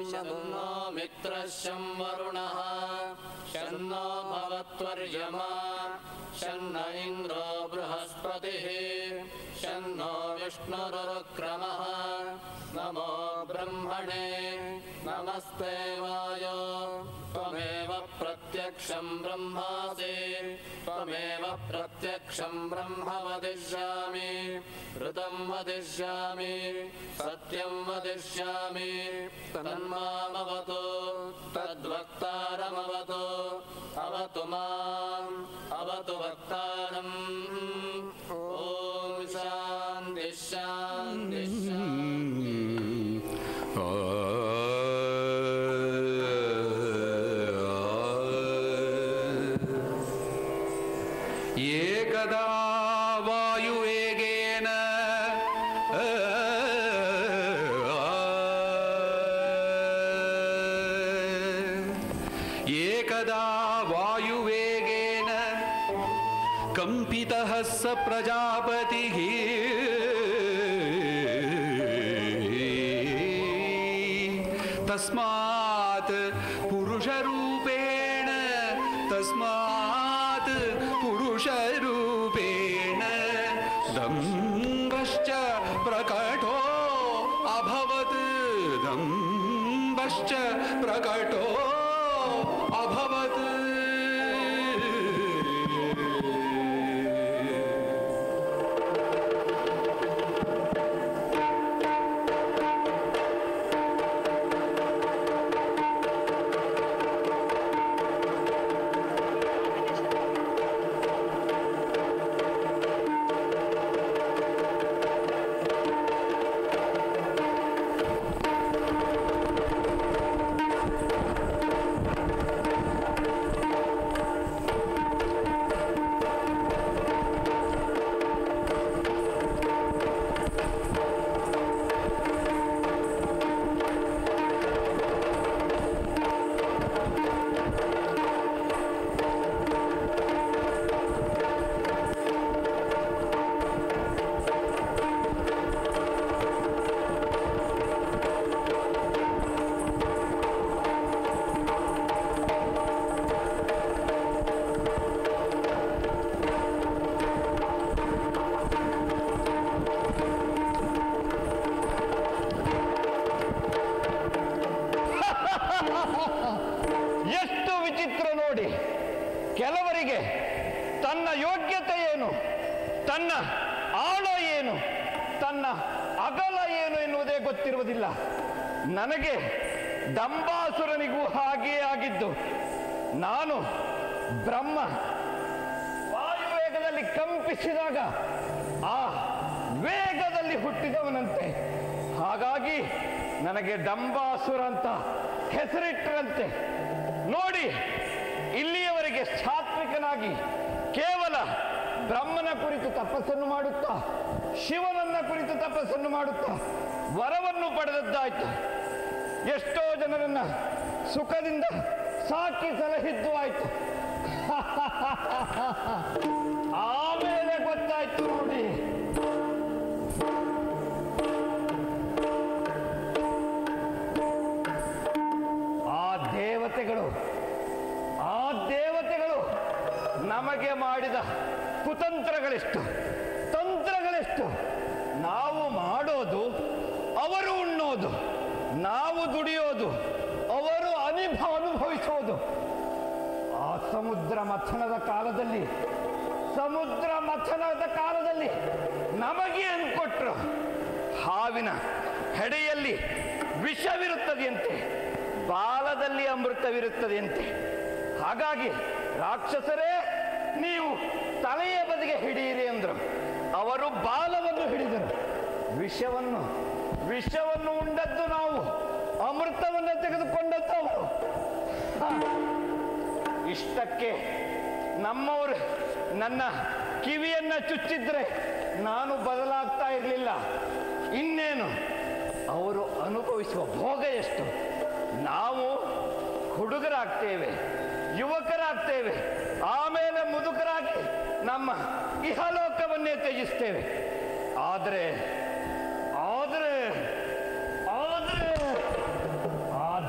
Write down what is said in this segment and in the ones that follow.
शन्नो मित्रः शं वरुणः शन्नो भवत्वर्यमा शन्न इन्द्रो बृहस्पतिः शन्नो विष्णुरुक्रमः नमो ब्रह्मणे नमस्ते वायो त्वमेव प्रत्यक्षं ब्रह्मासि त्वमेव प्रत्यक्षं ब्रह्म वदिष्यामि ऋतं वदिष्यामि सत्यं वदिष्यामि तन्मामवतु तद्वक्तारमवतु अवतु माम् अवतु वक्तारम् ॐ शान्ति शान्ति शान्ति ಏಕದಾ ವಾಯುವೇಗೇನ ಏಕದಾ ವಾಯುವೇಗೇನ ಕಂಪಿತಃ ಸ ಪ್ರಜಾಪತಿಃ ತಸ್ಮಾತ್ ಪುರುಷರೂಪೇಣ ತಸ್ಮಾತ್ ಪುರುಷರೂಪೇಣ ದಂಬಶ್ಚ ಪ್ರಕಟೋ ಅಭವತ್ ದಂಬಶ್ಚ ಪ್ರಕಟೋ ಅಭವತ್ ಎಷ್ಟು ವಿಚಿತ್ರ ನೋಡಿ ಕೆಲವರಿಗೆ ತನ್ನ ಯೋಗ್ಯತೆ ಏನು ತನ್ನ ಆಳ ಏನು ತನ್ನ ಅಗಲ ಏನು ಎನ್ನುವುದೇ ಗೊತ್ತಿರುವುದಿಲ್ಲ ನನಗೆ ದಂಬಾಸುರನಿಗೂ ಹಾಗೆಯೇ ಆಗಿದ್ದು ನಾನು ಬ್ರಹ್ಮ ವಾಯುವೇಗದಲ್ಲಿ ಕಂಪಿಸಿದಾಗ ಆ ವೇಗದಲ್ಲಿ ಹುಟ್ಟಿದವನಂತೆ ಹಾಗಾಗಿ ನನಗೆ ಡಂಬಾಸುರ ಅಂತ ಹೆಸರಿಟ್ಟರಂತೆ ನೋಡಿ ಇಲ್ಲಿಯವರೆಗೆ ಸಾತ್ವಿಕನಾಗಿ ಕೇವಲ ಬ್ರಹ್ಮನ ಕುರಿತು ತಪಸ್ಸನ್ನು ಮಾಡುತ್ತಾ ಶಿವನನ್ನ ಕುರಿತು ತಪಸ್ಸನ್ನು ಮಾಡುತ್ತಾ ವರವನ್ನು ಪಡೆದದ್ದಾಯ್ತು ಎಷ್ಟೋ ಜನರನ್ನ ಸುಖದಿಂದ ಸಾಕಿ ಸಲಹಿದ್ದು ಆಯ್ತು ಆಮೇಲೆ ಗೊತ್ತಾಯ್ತು ನೋಡಿ ಆ ದೇವತೆಗಳು ಆ ದೇವತೆಗಳು ನಮಗೆ ಮಾಡಿದ ಕುತಂತ್ರಗಳೆಷ್ಟು ತಂತ್ರಗಳೆಷ್ಟು ನಾವು ಮಾಡೋದು ಅವರು ಉಣ್ಣೋದು ನಾವು ದುಡಿಯೋದು ಅವರು ಅನಿಭ ಅನುಭವಿಸೋದು ಆ ಸಮುದ್ರ ಮಥನದ ಕಾಲದಲ್ಲಿ ಸಮುದ್ರ ಮಥನದ ಕಾಲದಲ್ಲಿ ನಮಗೆ ಅನ್ಕೊಟ್ರು ಹಾವಿನ ಹೆಡೆಯಲ್ಲಿ ವಿಷವಿರುತ್ತದೆಯಂತೆ ಬಾಲದಲ್ಲಿ ಅಮೃತವಿರುತ್ತದೆಯಂತೆ ಹಾಗಾಗಿ ರಾಕ್ಷಸರೇ ನೀವು ತಲೆಯ ಬದಿಗೆ ಹಿಡಿಯಿರಿ ಅಂದರು ಅವರು ಬಾಲವನ್ನು ಹಿಡಿದರು ವಿಷವನ್ನು ವಿಷವನ್ನು ಉಂಡದ್ದು ನಾವು ಅಮೃತವನ್ನು ತೆಗೆದುಕೊಂಡದ್ದು ಅವರು ಹಾ. ಇಷ್ಟಕ್ಕೆ ನಮ್ಮವರು ನನ್ನ ಕಿವಿಯನ್ನ ಚುಚ್ಚಿದ್ರೆ ನಾನು ಬದಲಾಗ್ತಾ ಇರಲಿಲ್ಲ ಇನ್ನೇನು ಅವರು ಅನುಭವಿಸುವ ಭೋಗ ಎಷ್ಟು ನಾವು ಹುಡುಗರಾಗ್ತೇವೆ ಯುವಕರಾಗ್ತೇವೆ ಆಮೇಲೆ ಮುದುಕರಾಗಿ ನಮ್ಮ ಇಹಲೋಕವನ್ನೇ ತ್ಯಜಿಸ್ತೇವೆ ಆದರೆ ಆದರೆ ಆದರೆ ಆ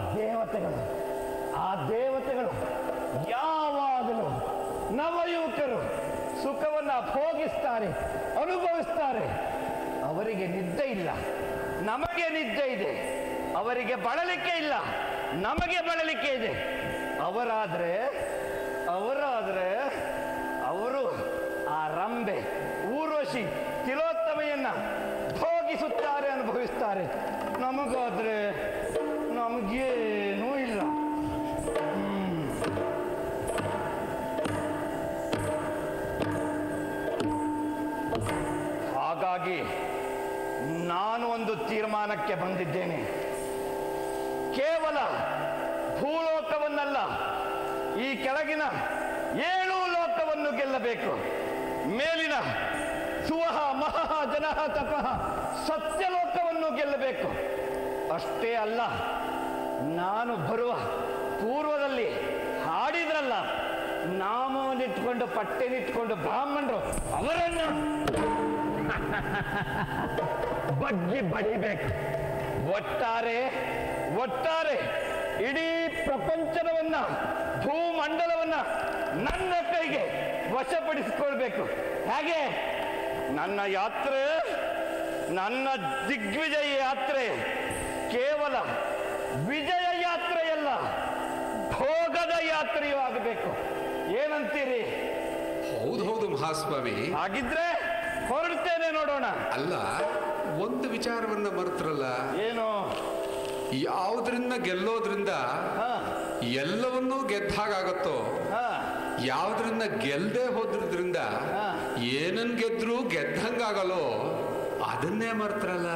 ದೇವತೆಗಳು ಯಾವಾಗಲೂ ನವಯುವಕರು ಸುಖವನ್ನ ಭೋಗಿಸ್ತಾರೆ ಅನುಭವಿಸ್ತಾರೆ ಅವರಿಗೆ ನಿದ್ದೆ ಇಲ್ಲ ನಮಗೆ ನಿದ್ದೆ ಇದೆ ಅವರಿಗೆ ಬಳಲಿಕೆ ಇಲ್ಲ ನಮಗೆ ಬಳಲಿಕೆ ಇದೆ ಅವರಾದ್ರೆ ಅವರಾದ್ರೆ ಅವರು ಆ ರಂಬೆ ಊರ್ವಶಿ ತಿಲೋತ್ತಮೆಯನ್ನ ಭೋಗಿಸುತ್ತಾರೆ ಅನುಭವಿಸ್ತಾರೆ ನಮಗಾದ್ರೆ ನಮಗೇನೂ ಇಲ್ಲ ಹಾಗಾಗಿ ನಾನು ಒಂದು ತೀರ್ಮಾನಕ್ಕೆ ಬಂದಿದ್ದೇನೆ ಕೇವಲ ಭೂಲೋಕವನ್ನಲ್ಲ ಈ ಕೆಳಗಿನ ಏಳು ಲೋಕವನ್ನು ಗೆಲ್ಲಬೇಕು ಮೇಲಿನ ಸುವಹ ಮಹಃ ಜನಃ ತಪಃ ಸತ್ಯಲೋಕವನ್ನು ಗೆಲ್ಲಬೇಕು ಅಷ್ಟೇ ಅಲ್ಲ ನಾನು ಬರುವ ಪೂರ್ವದಲ್ಲಿ ಹಾಡಿದ್ರಲ್ಲ ನಾಮವನ್ನಿಟ್ಕೊಂಡು ಪಟ್ಟೆನಿಟ್ಕೊಂಡು ಬ್ರಾಹ್ಮಣರು ಅವರನ್ನು ಬಗ್ಗಿ ಬಡಿಬೇಕು ಒಟ್ಟಾರೆ ಒಟ್ಟಾರೆ ಇಡೀ ಪ್ರಪಂಚವನ್ನ ಭೂಮಂಡಲವನ್ನ ನನ್ನ ಕೈಗೆ ವಶಪಡಿಸಿಕೊಳ್ಬೇಕು ಹಾಗೆ ನನ್ನ ಯಾತ್ರೆ ನನ್ನ ದಿಗ್ವಿಜಯ ಯಾತ್ರೆ ಕೇವಲ ವಿಜಯ ಯಾತ್ರೆಯಲ್ಲ ಭೋಗದ ಯಾತ್ರೆಯೂ ಆಗಬೇಕು ಏನಂತೀರಿ ಹೌದು ಹೌದು ಮಹಾಸ್ವಾಮಿ ಹಾಗಿದ್ರೆ ಹೊರಡ್ತೇನೆ ನೋಡೋಣ ಅಲ್ಲ ಒಂದು ವಿಚಾರವನ್ನ ಮರೆತ್ರಲ್ಲ ಏನು ಯಾವುದರಿಂದ ಗೆಲ್ಲೋದ್ರಿಂದ ಹಾ ಎಲ್ಲವನ್ನೂ ಗೆದ್ದ ಹಾಗಾಗತ್ತೋ ಹಾ ಯಾವ್ದ್ರಿಂದ ಗೆಲ್ದೆ ಹೋದ್ರಿಂದ ಹಾ. ಏನನ್ ಗೆದ್ರು ಗೆದ್ದಂಗಾಗಲ್ಲೋ ಅದನ್ನೇ ಮರ್ತ್ರಲ್ಲ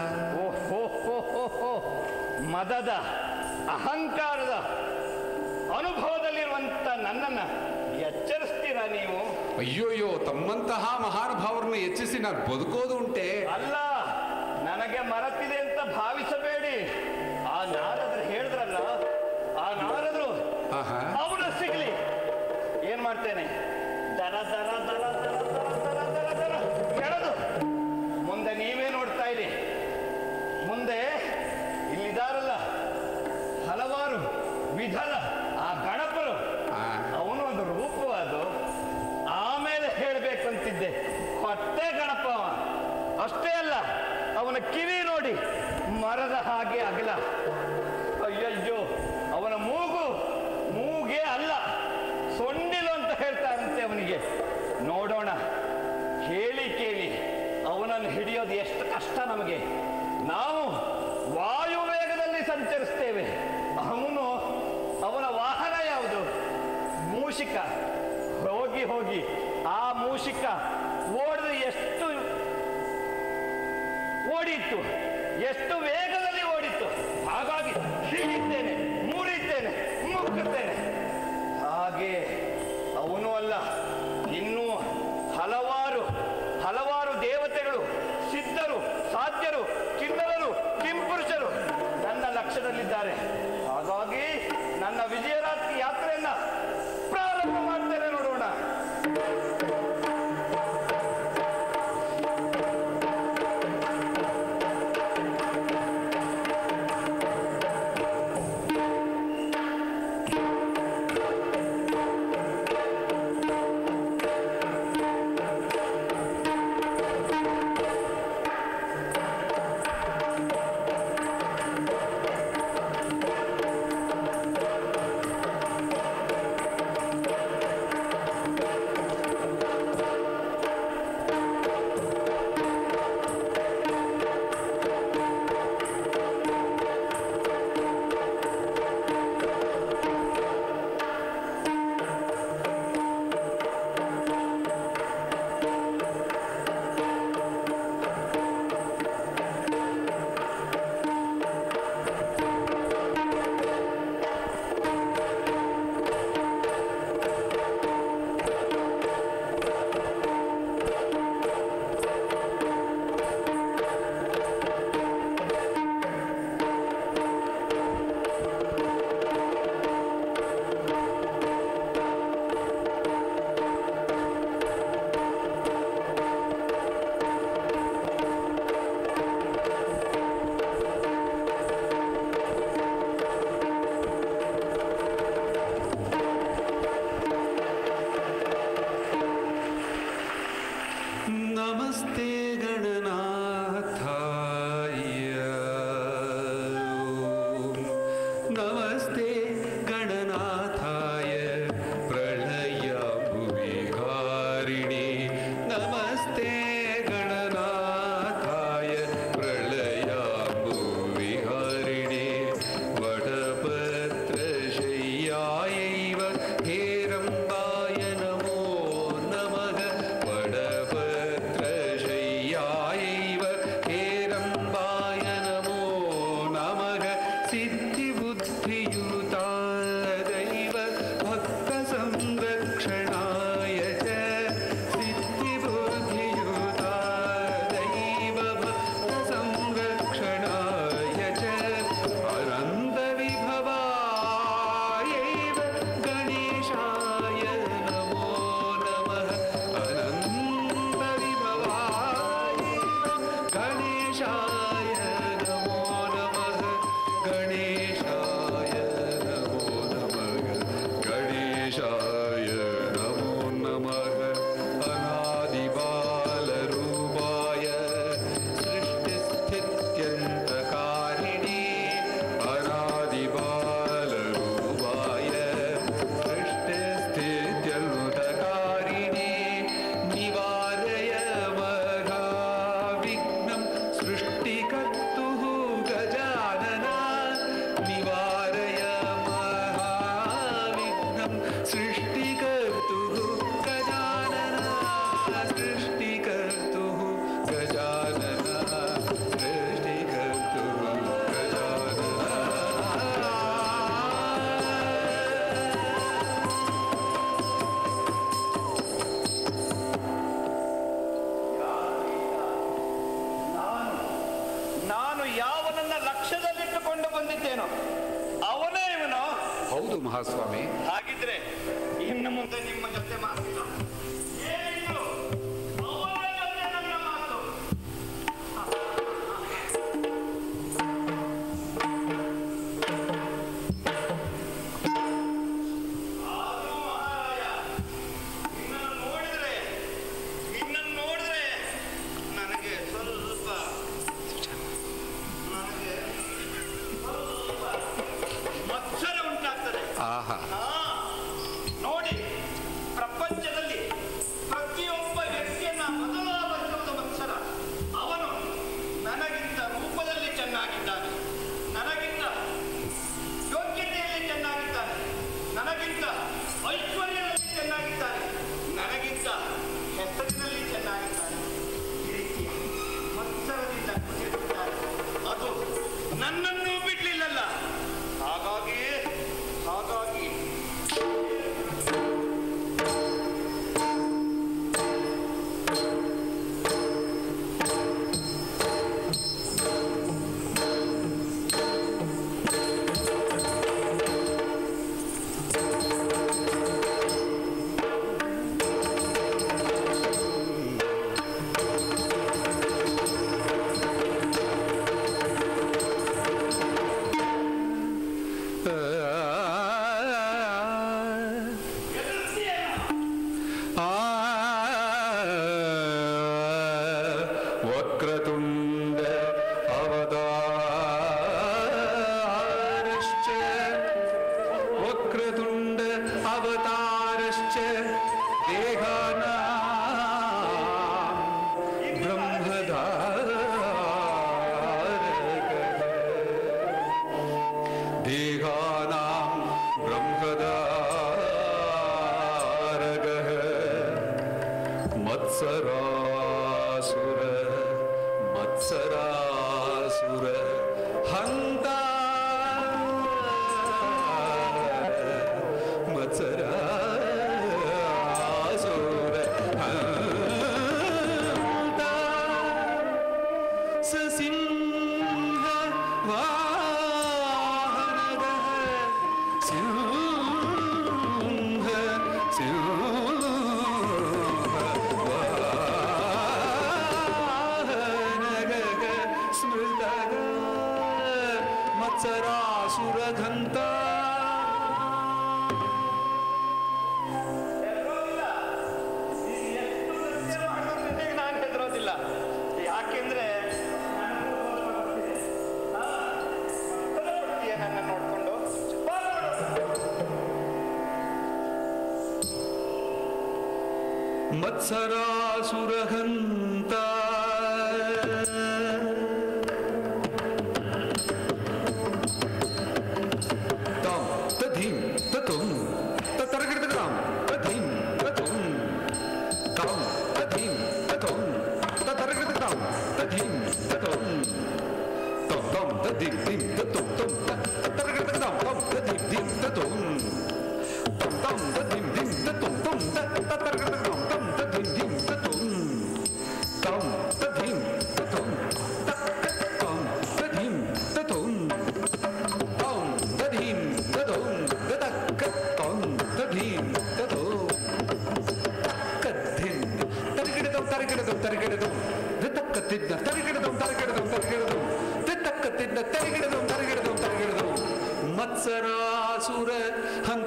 ಓಹೋ ಮದದ ಅಹಂಕಾರದ ಅನುಭವದಲ್ಲಿರುವಂತ ನನ್ನನ್ನ ಎಚ್ಚರಿಸ್ತೀರಾ ನೀವು ಅಯ್ಯೋಯ್ಯೋ ತಮ್ಮಂತಹ ಮಹಾನುಭಾವರನ್ನ ಹೆಚ್ಚಿಸಿ ನಾನು ಬದುಕೋದು ಉಂಟೆ ಅಲ್ಲ ನನಗೆ ಮರೆತಿದೆ ಅಂತ ಭಾವಿಸಬೇಡಿ ಆ ನಾರದ್ರು ಹೇಳಿದ್ರಲ್ಲ ಆ ನಾರದ್ರು ಆಹಾ. ಅವನು ಸಿಗ್ಲಿ ಏನ್ ಮಾಡ್ತೇನೆ ದರ ದರ ದರ ದರ ದರ ದರ ದರ ದರ ಎಳೆದು ಮುಂದೆ ನೀವೇ ನೋಡ್ತಾ ಇರಿ ಮುಂದೆ ಇಲ್ಲಿದಾರಲ್ಲ ಹಲವಾರು ವಿಧದ ಆ ಗಣಪರು ಆ. ಅವನು ಒಂದು ರೂಪ ಅದು ಆಮೇಲೆ ಹೇಳಬೇಕಂತಿದ್ದೆ ಹೊಟ್ಟೆ ಗಣಪ ಅವ. ಅಷ್ಟೇ ಅಲ್ಲ ಅವನ ಕಿವಿ ನೋಡಿ ಮರದ ಹಾಗೆ ಅಗಲ ಅಯ್ಯಯ್ಯೋ ಅವನ ಮೂಗು ಮೂಗೇ ಅಲ್ಲ ಸೊಂಡಿಲು ಅಂತ ಹೇಳ್ತಾರಂತೆ ಅವನಿಗೆ ನೋಡೋಣ ಕೇಳಿ ಕೇಳಿ ಅವನನ್ನು ಹಿಡಿಯೋದು ಎಷ್ಟು ಕಷ್ಟ ನಮಗೆ ನಾವು ವಾಯುವೇಗದಲ್ಲಿ ಸಂಚರಿಸ್ತೇವೆ ಅವನು ಅವನ ವಾಹನ ಯಾವುದು ಮೂಷಿಕ ಹೋಗಿ ಹೋಗಿ ಆ ಮೂಷಿಕ ಓಡಿದ ಎಷ್ಟು ಓಡಿತ್ತು ಎಷ್ಟು ವೇಗದಲ್ಲಿ ಓಡಿತ್ತು ಹಾಗಾಗಿ ಹೀಗಿದ್ದೇನೆ ಮೂರಿದ್ದೇನೆ ಮುಕ್ಕುತ್ತೇನೆ ಹಾಗೆ ಅವನು ಅಲ್ಲ ಇನ್ನೂ ಹಲವಾರು ಹಲವಾರು ದೇವತೆಗಳು ಸಿದ್ಧರು ಸಾಧ್ಯರು ಕಿನ್ನರರು ಕಿಂಪುರುಷರು ನನ್ನ ಲಕ್ಷ್ಯದಲ್ಲಿದ್ದಾರೆ ಹಾಗಾಗಿ ನನ್ನ ವಿಜಯರಾತ್ರಿ ಯಾತ್ರೆಯನ್ನ ಪ್ರಾರಂಭ ಮಾಡ್ತೇನೆ ನೋಡೋಣ सिद्धिबुद्धियुता दैव भक्तसंरक्षणाय च सिद्धिबुद्धियुता दैव भक्तसंरक्षणाय च अनन्तविभवायैव गणेशाय नमो नमः अनन्तविभवाय गणेशाय नमो नमः गणेशाय नमो नमः गणेशाय नमो नमः अनादिबालरूपाय सृष्टिस्थित्यन्तकारिणे अनादिबालरूपाय सृष्टिस्थित्यन्तकारिणे निवारय मघाविघ्नं सृष्टिकर्तुः गजानना निवारय महाविघ्नं सृष्टिकर्तुः गजानना सृष्टिकर्तुः गजानना सृष्टिकर्तुः गजानना ನಾನು ನಾನು ಯಾವನನ್ನ ಲಕ್ಷ್ಯದಲ್ಲಿಟ್ಟುಕೊಂಡು ಬಂದಿದ್ದೇನೋ ಅವನೇ ಇವನು ಹೌದು ಮಹಾಸ್ವಾಮಿ ಹಾಗಿದ್ರೆ ಇನ್ನು ಮುಂದೆ ನಿಮ್ಮ ಜೊತೆ ಮಾತಿಲ್ಲ ಏನಿದು? ಅವನ ಜೊತೆ ನನ್ನ ಮಾತು. ಆದ್ರೂ ಮಹಾರಾಯ, ನಿನ್ನನ್ನು ನೋಡಿದ್ರೆ ನಿನ್ನನ್ನು ನೋಡಿದ್ರೆ ನನಗೆ ಸ್ವಲ್ಪ ನನಗೆ ಸ್ವಲ್ಪ ಮತ್ಸರ ಉಂಟಾಗ್ತದೆ ಆಹಾ ಹಾ, ನೋಡಿ ಪ್ರಪಂಚದಲ್ಲಿ ಪ್ರತಿಯೊಬ್ಬ ವ್ಯಕ್ತಿಯನ್ನ ಬದಲಾವಣೆ ಮತ್ಸರ ಅವನು ನನಗಿಂತ ರೂಪದಲ್ಲಿ ಚೆನ್ನಾಗಿದ್ದಾನೆ ನನಗಿಂತ ಯೋಗ್ಯತೆಯಲ್ಲಿ ಚೆನ್ನಾಗಿದ್ದಾನೆ ನನಗಿಂತ ಐಶ್ವರ್ಯದಲ್ಲಿ ಚೆನ್ನಾಗಿದ್ದಾನೆ ನನಗಿಂತ ಹೆಸರಿನಲ್ಲಿ ಚೆನ್ನಾಗಿದ್ದಾನೆ ಈ ರೀತಿ ಮತ್ಸರದಿಂದ ಕುಸಿದಿದ್ದಾನೆ ಅದು ನನ್ನನ್ನು ಬಿಡ್ಲಿಲ್ಲಲ್ಲ ಹಾಗಾಗಿ ಹಾಗಾಗಿ वक्रतुण्ड अवतारश्च वक्रतुण्ड अवतारश्च देहानां ब्रह्मधारकः देहानां ब्रह्मदारगः मत्सरासुर मत्सरासुर हन्ता मत्सरासुर हन्ता ससिंह वाहनगः सिंह सिंह स्मृतग मत्सरासुरघन्ता ಹೆದರೋದಿಲ್ಲ. ನೀನು ಎಷ್ಟು ನೃತ್ಯ ಮಾಡಿದ್ರು ನಿನಗೆ ನಾನು ಹೆದರೋದಿಲ್ಲ ಯಾಕೆಂದ್ರೆ ನನಗೂ ಸ್ವಲ್ಪ ಗೊತ್ತಿದೆ. ಹಾ? ಮಕ್ಕಳ ಪಟ್ಟಿಯ ನನ್ನ ನೋಡ್ಕೊಂಡು ಬಾ ನೋಡು. मत्सरासुरहन्ता तां तधीं ततुं ततर्गृतग्रां तधीं ततुं तां तधीं ततुं ततर्गृतग्रां तधीं ततुं तं तं तदिं दिं ततुं तं त ಮತ್ಸರಾಸುರ ಹಂತ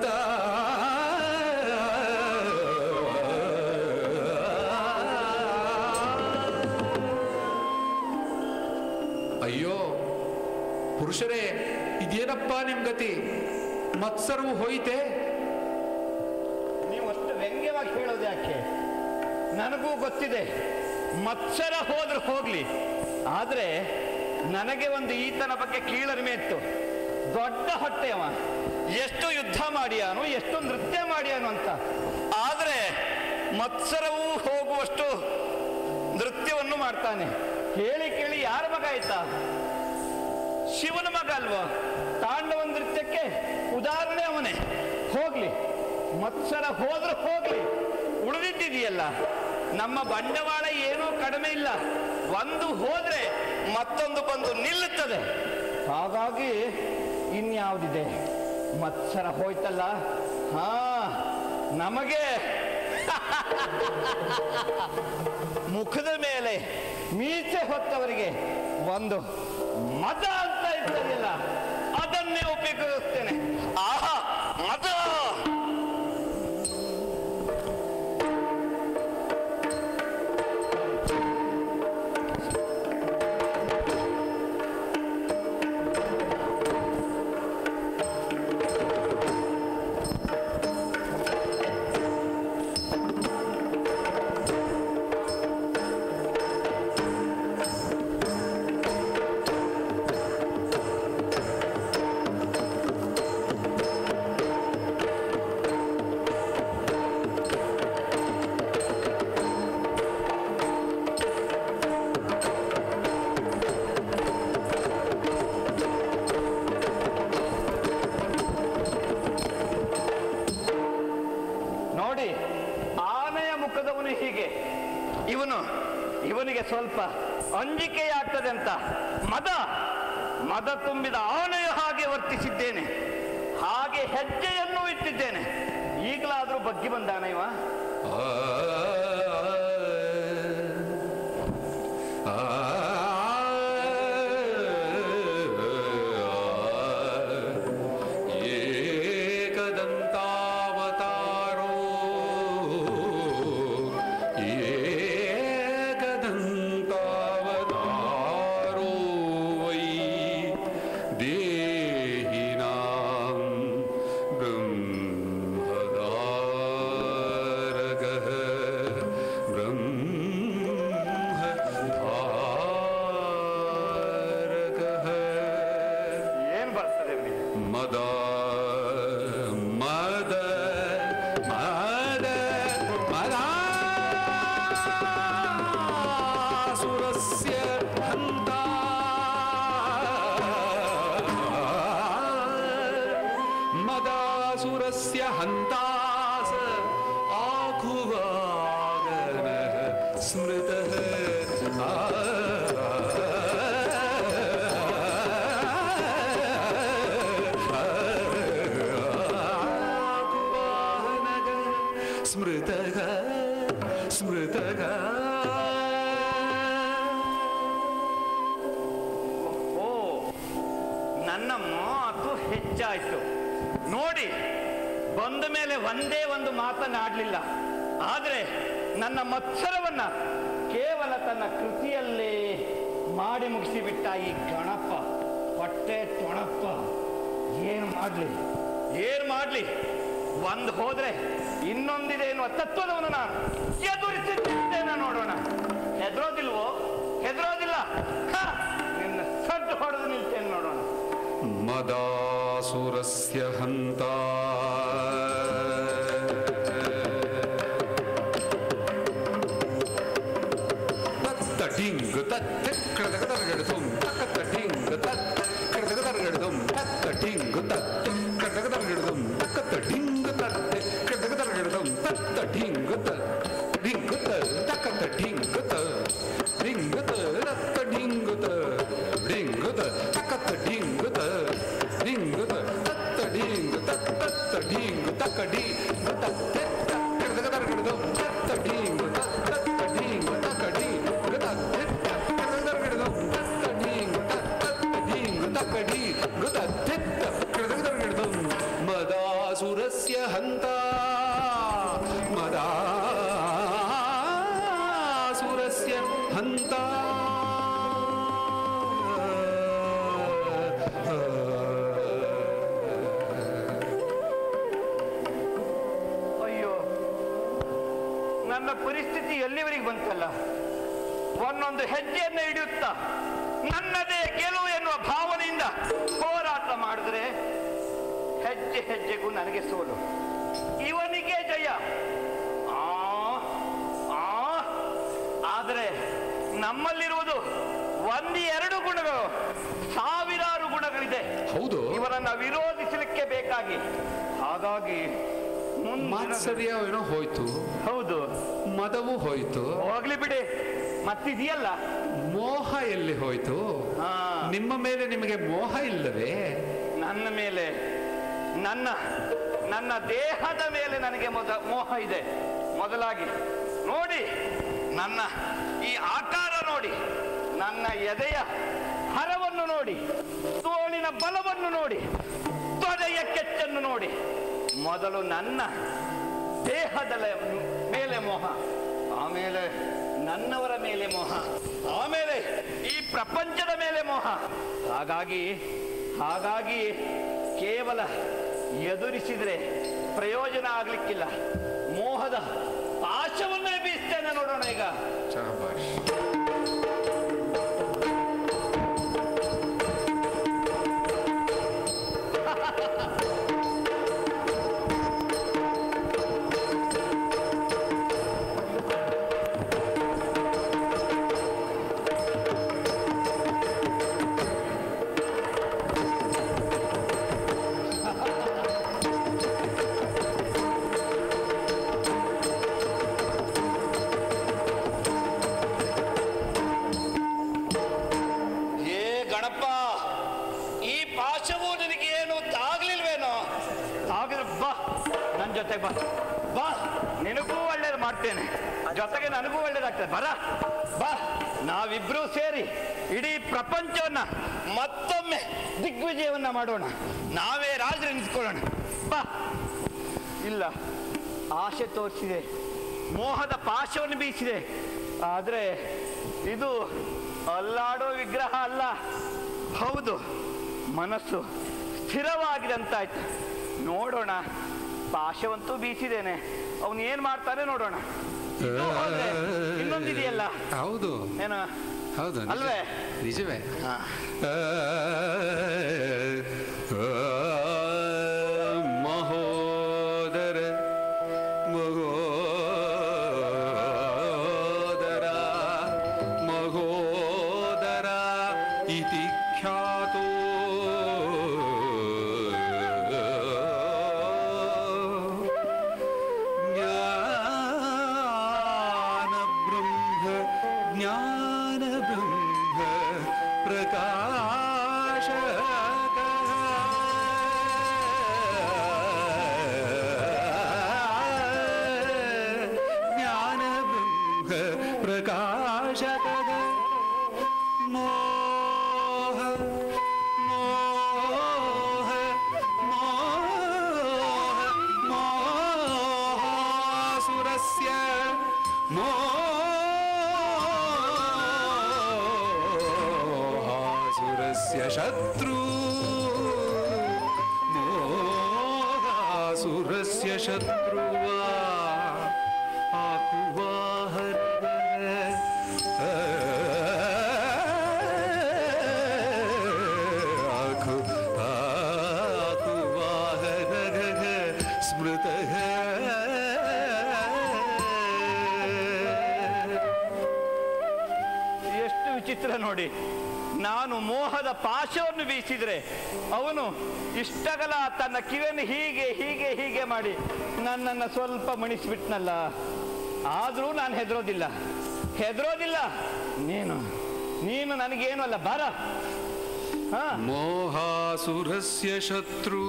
ಅಯ್ಯೋ ಪುರುಷರೇ ಇದೇನಪ್ಪ ನಿಮ್ ಗತಿ ಮತ್ಸರವು ಹೋಯಿತೆ ನೀವು ಅಷ್ಟು ವ್ಯಂಗ್ಯವಾಗಿ ಹೇಳೋದು ಯಾಕೆ ನನಗೂ ಗೊತ್ತಿದೆ ಮತ್ಸರ ಹೋದ್ರೆ ಹೋಗ್ಲಿ ಆದ್ರೆ ನನಗೆ ಒಂದು ಈತನ ಬಗ್ಗೆ ಕೀಳರಿಮೆ ಇತ್ತು ದೊಡ್ಡ ಹೊಟ್ಟೆಯವ ಎಷ್ಟು ಯುದ್ಧ ಮಾಡಿಯಾನು ಎಷ್ಟು ನೃತ್ಯ ಮಾಡಿಯಾನು ಅಂತ ಆದ್ರೆ ಮತ್ಸರವೂ ಹೋಗುವಷ್ಟು ನೃತ್ಯವನ್ನು ಮಾಡ್ತಾನೆ ಹೇಳಿ ಕೇಳಿ ಯಾರ ಮಗ ಆಯ್ತಾ ಶಿವನ ಮಗ ಅಲ್ವಾ ತಾಂಡವ ನೃತ್ಯಕ್ಕೆ ಉದಾಹರಣೆ ಅವನೇ ಹೋಗ್ಲಿ ಮತ್ಸರ ಹೋದ್ರೆ ಹೋಗ್ಲಿ ಉಳಿದಿದ್ದಿದೆಯಲ್ಲ ನಮ್ಮ ಬಂಡವಾಳ ಏನೂ ಕಡಿಮೆ ಇಲ್ಲ ಒಂದು ಹೋದ್ರೆ ಮತ್ತೊಂದು ಬಂದು ನಿಲ್ಲುತ್ತದೆ ಹಾಗಾಗಿ ಇನ್ಯಾವುದಿದೆ ಮತ್ಸರ ಹೋಯ್ತಲ್ಲ ಹಾ ನಮಗೆ ಮುಖದ ಮೇಲೆ ಮೀಸೆ ಹೊತ್ತವರಿಗೆ ಒಂದು ಮದ ಅಂತ ಇರ್ತದಲ್ಲ ಅದನ್ನೇ ಉಪಯೋಗಿಸ್ತೇನೆ ಆಹಾ ಮದ ನೋಡಿ ಆನೆಯ ಮುಖದವನು ಹೀಗೆ ಇವನು ಇವನಿಗೆ ಸ್ವಲ್ಪ ಅಂಜಿಕೆಯಾಗ್ತದೆ ಅಂತ ಮದ ಮದ ತುಂಬಿದ ಆನೆಯ ಹಾಗೆ ವರ್ತಿಸಿದ್ದೇನೆ ಹಾಗೆ ಹೆಜ್ಜೆಯನ್ನು ಇಟ್ಟಿದ್ದೇನೆ ಈಗಲಾದ್ರೂ ಬಗ್ಗಿ ಬಂದಾನ ಇವ ಆ, ಆ, ಏಕದಂತಾವತಾರೋ ಏಕದಂತಾವತಾರೋ ವೈ ದೇಹಿನಾಂ ಬ್ರಹ್ಮದಾರಗಃ ಬ್ರಹ್ಮಧಾರಕಃ ಏನ್ ಬರ್ತದೆ ಇವನಿಗೆ ಮದ ಮದ ಮದ ಮದ ಸುರಸ್ಯ ಹಂತ ಮದಾಸುರಸ್ಯ ಹಂತಾಸ ಆಖುವಾಗನ ಸ್ಮೃತಃ ಸ್ಮೃತಗ ಸ್ಮೃತಗ ಓ ನನ್ನ ಮಾತು ಹೆಚ್ಚಾಯ್ತು ನೋಡಿ ಬಂದ ಮೇಲೆ ಒಂದೇ ಒಂದು ಮಾತನಾಡಲಿಲ್ಲ ಆದರೆ ನನ್ನ ಮತ್ಸರವನ್ನ ಕೇವಲ ತನ್ನ ಕೃತಿಯಲ್ಲೇ ಮಾಡಿ ಮುಗಿಸಿಬಿಟ್ಟ ಈ ಗಣಪ ಹೊಟ್ಟೆ ತೊಣಪ್ಪ ಏನು ಮಾಡ್ಲಿ ಏನ್ ಮಾಡ್ಲಿ ಒಂದು ಹೋದ್ರೆ ಇನ್ನೊಂದಿದೆ ಎನ್ನುವ ತತ್ವದವನು ನಾನು ಎದುರಿಸಿದ್ದೇನೆ ನೋಡೋಣ ಹೆದರೋದಿಲ್ವೋ ಹೆದರೋದಿಲ್ಲ ಹ! ನಿನ್ನ ಸಡ್ಡು ಹೊಡೆದು ನಿಲ್ತೇನೆ ನೋಡೋಣ ಮದಾಸುರಸ್ಯ ಹಂತ ತತ್ತ ಟಿಂಗ್ ತತ್ತ ಕಡಗದರ್ಗಡದುಂ ತಕ್ಕ ಟಿಂಗ್ ತತ್ತ ಕಡಗದರ್ಗಡದುಂ ತತ್ತ ಟಿಂಗ್ ತತ್ತ ಕಡಗದರ್ಗಡದುಂ ತಕ್ಕ ಟಿಂಗ್ ತತ್ತ ಕಡಗದರ್ಗಡದುಂ ತತ್ತ ಟಿಂಗ್ ತತ್ತ ಟಿಂಗ್ ತಕ್ಕ ಟಿಂಗ್ ತ ಟಿಂಗ್ ತ ತತ್ತ ಟಿಂಗ್ ತ ಟಿಂಗ್ ತ ತಕ್ಕ ಟಿಂಗ್ ತ ಟಿಂಗ್ ತ ತತ್ತ ಟಿಂಗ್ ತತ್ತ ತತ್ತ ಟಿಂಗ್ ತಕ್ಕ ಡಿ ತತ್ತ ಕಡಗದರ್ಗಡದುಂ ತತ್ತ ಟಿಂಗ್ ತತ್ತ ಟಿಂಗ್ ತಕ್ಕ ಡಿ ನನ್ನ ಪರಿಸ್ಥಿತಿ ಎಲ್ಲಿವರೆಗೆ ಬಂತಲ್ಲ ಒಂದೊಂದು ಹೆಜ್ಜೆಯನ್ನು ಹಿಡಿಯುತ್ತಾ ನನ್ನದೇ ಗೆಲುವು ಎನ್ನುವ ಭಾವನೆಯಿಂದ ಹೋರಾಟ ಮಾಡಿದ್ರೆ ಹೆಜ್ಜೆ ಹೆಜ್ಜೆಗೂ ನನಗೆ ಸೋಲು ಇವನಿಗೆ ಜಯ ಆ ಆ ಆದರೆ ನಮ್ಮಲ್ಲಿರುವುದು ಒಂದು ಎರಡು ಗುಣಗಳು ಸಾವಿರಾರು ಗುಣಗಳಿದೆ ಹೌದು ಇವರನ್ನ ವಿರೋಧಿಸಲಿಕ್ಕೆ ಬೇಕಾಗಿ ಹಾಗಾಗಿ ಮುಂದಿನ- ಮಾತ್ಸರ್ಯ ಏನೋ ಹೋಯ್ತು ಹೌದು ಮದವು ಹೋಯ್ತು ಹೋಗ್ಲಿ ಬಿಡಿ ಮತ್ತಿದೆಯಲ್ಲ ಮೋಹ ಎಲ್ಲಿ ಹೋಯ್ತು ಹಾ ನಿಮ್ಮ ಮೇಲೆ ನಿಮಗೆ ಮೋಹ ಇಲ್ಲವೇ ನನ್ನ ಮೇಲೆ ನನ್ನ ನನ್ನ ದೇಹದ ಮೇಲೆ ನನಗೆ ಮೊದ ಮೋಹ ಇದೆ ಮೊದಲಾಗಿ ನೋಡಿ ನನ್ನ ಈ ಆಕಾರ ನೋಡಿ ನನ್ನ ಎದೆಯ ಹರವನ್ನು ನೋಡಿ ತೋಳಿನ ಬಲವನ್ನು ನೋಡಿ ತೊಡೆಯ ಕೆಚ್ಚನ್ನು ನೋಡಿ ಮೊದಲು ನನ್ನ ದೇಹದ ಲೆ- ಮೇಲೆ ಮೋಹ ಆಮೇಲೆ ನನ್ನವರ ಮೇಲೆ ಮೋಹ ಆಮೇಲೆ ಈ ಪ್ರಪಂಚದ ಮೇಲೆ ಮೋಹ ಹಾಗಾಗಿ ಹಾಗಾಗಿ ಕೇವಲ ಎದುರಿಸಿದ್ರೆ ಪ್ರಯೋಜನ ಆಗ್ಲಿಕ್ಕಿಲ್ಲ ಮೋಹದ ಪಾಶವನ್ನೇ ಬೀಸ್ತೇನೆ ನೋಡೋಣ ಈಗ ಶಾಬಾಷ್ ಏ ಗಣಪ ಈ ಪಾಶವು ನಿನಗೇನು ತಾಗ್ಲಿಲ್ವೇನೋ ಆಗಿದ್ರೆ ಬಾ ನನ್ನ ಜೊತೆ ಬಾ ಬಾ ನಿನಗೂ ಒಳ್ಳೇದು ಮಾಡ್ತೇನೆ ಜೊತೆಗೆ ನನಗೂ ಒಳ್ಳೇದಾಗ್ತದೆ ಬರ ಬಾ ನಾವಿಬ್ರು ಸೇರಿ ಇಡೀ ಪ್ರಪಂಚವನ್ನ ಮತ್ತೊಮ್ಮೆ ದಿಗ್ವಿಜಯವನ್ನ ಮಾಡೋಣ ನಾವೇ ರಾಜರು ನಿಂತ್ಕೊಳ್ಳೋಣ ಬಾ ಇಲ್ಲ ಆಸೆ ತೋರಿಸಿದೆ ಮೋಹದ ಪಾಶವನ್ನು ಬೀಸಿದೆ ಆದರೆ ಇದು ಅಲ್ಲಾಡೋ ವಿಗ್ರಹ ಅಲ್ಲ ಹೌದು ಮನಸ್ಸು ಸ್ಥಿರವಾಗಿದೆ ಅಂತಾಯ್ತು ನೋಡೋಣ ಪಾಶವಂತೂ ಬೀಸಿದ್ದೇನೆ ಅವನು ಏನ್ ಮಾಡ್ತಾನೆ ನೋಡೋಣ ಇದು ಹೋದ್ರೆ ಇನ್ನೊಂದಿದೆಯಲ್ಲ ಹೌದು ಏನು ಹೌದು ನಿಜ. ಅಲ್ವೇ? ನಿಜವೇ ಹಾ. ಆ, ಆ, ಮಹೋದರ ಮಹೋದರ ಮಹೋದರ ಇತಿ ಖ್ಯಾತೋ ಜ್ಞಾನ ಬ್ರಹ್ಮ ಜ್ಞಾನ ಬ್ರಹ್ಮ ಪ್ರಕಾಶ ಜ್ಞಾನ ಬ್ರಹ್ಮ ಪ್ರಕಾಶಕದ ಮೋಹ ಮೋಹ ಮೋಹ ಮೋಹಾಸುರಸ್ಯ ಮೋಹಾಸುರಸ್ಯ ಶತ್ರು ಮೋಹಾಸುರಸ್ಯ ಶತ್ರುವಾ ಆಕು ಆಕು ವಾಹನ ಸ್ಮೃತ ಎಷ್ಟು ವಿಚಿತ್ರ ನೋಡಿ ನಾನು ಮೋಹದ ಪಾಶವನ್ನು ಬೀಸಿದ್ರೆ ಅವನು ಇಷ್ಟಗಲ ತನ್ನ ಕಿವಿಯನ್ನು ಹೀಗೆ ಹೀಗೆ ಹೀಗೆ ಮಾಡಿ ನನ್ನನ್ನು ಸ್ವಲ್ಪ ಮಣಿಸ್ಬಿಟ್ನಲ್ಲ ಆದರೂ ನಾನು ಹೆದರೋದಿಲ್ಲ ಹೆದರೋದಿಲ್ಲ ನೀನು ನೀನು ನನಗೇನು ಅಲ್ಲ ಬರ ಹಾ ಮೋಹಾಸುರಸ್ಯ ಶತ್ರು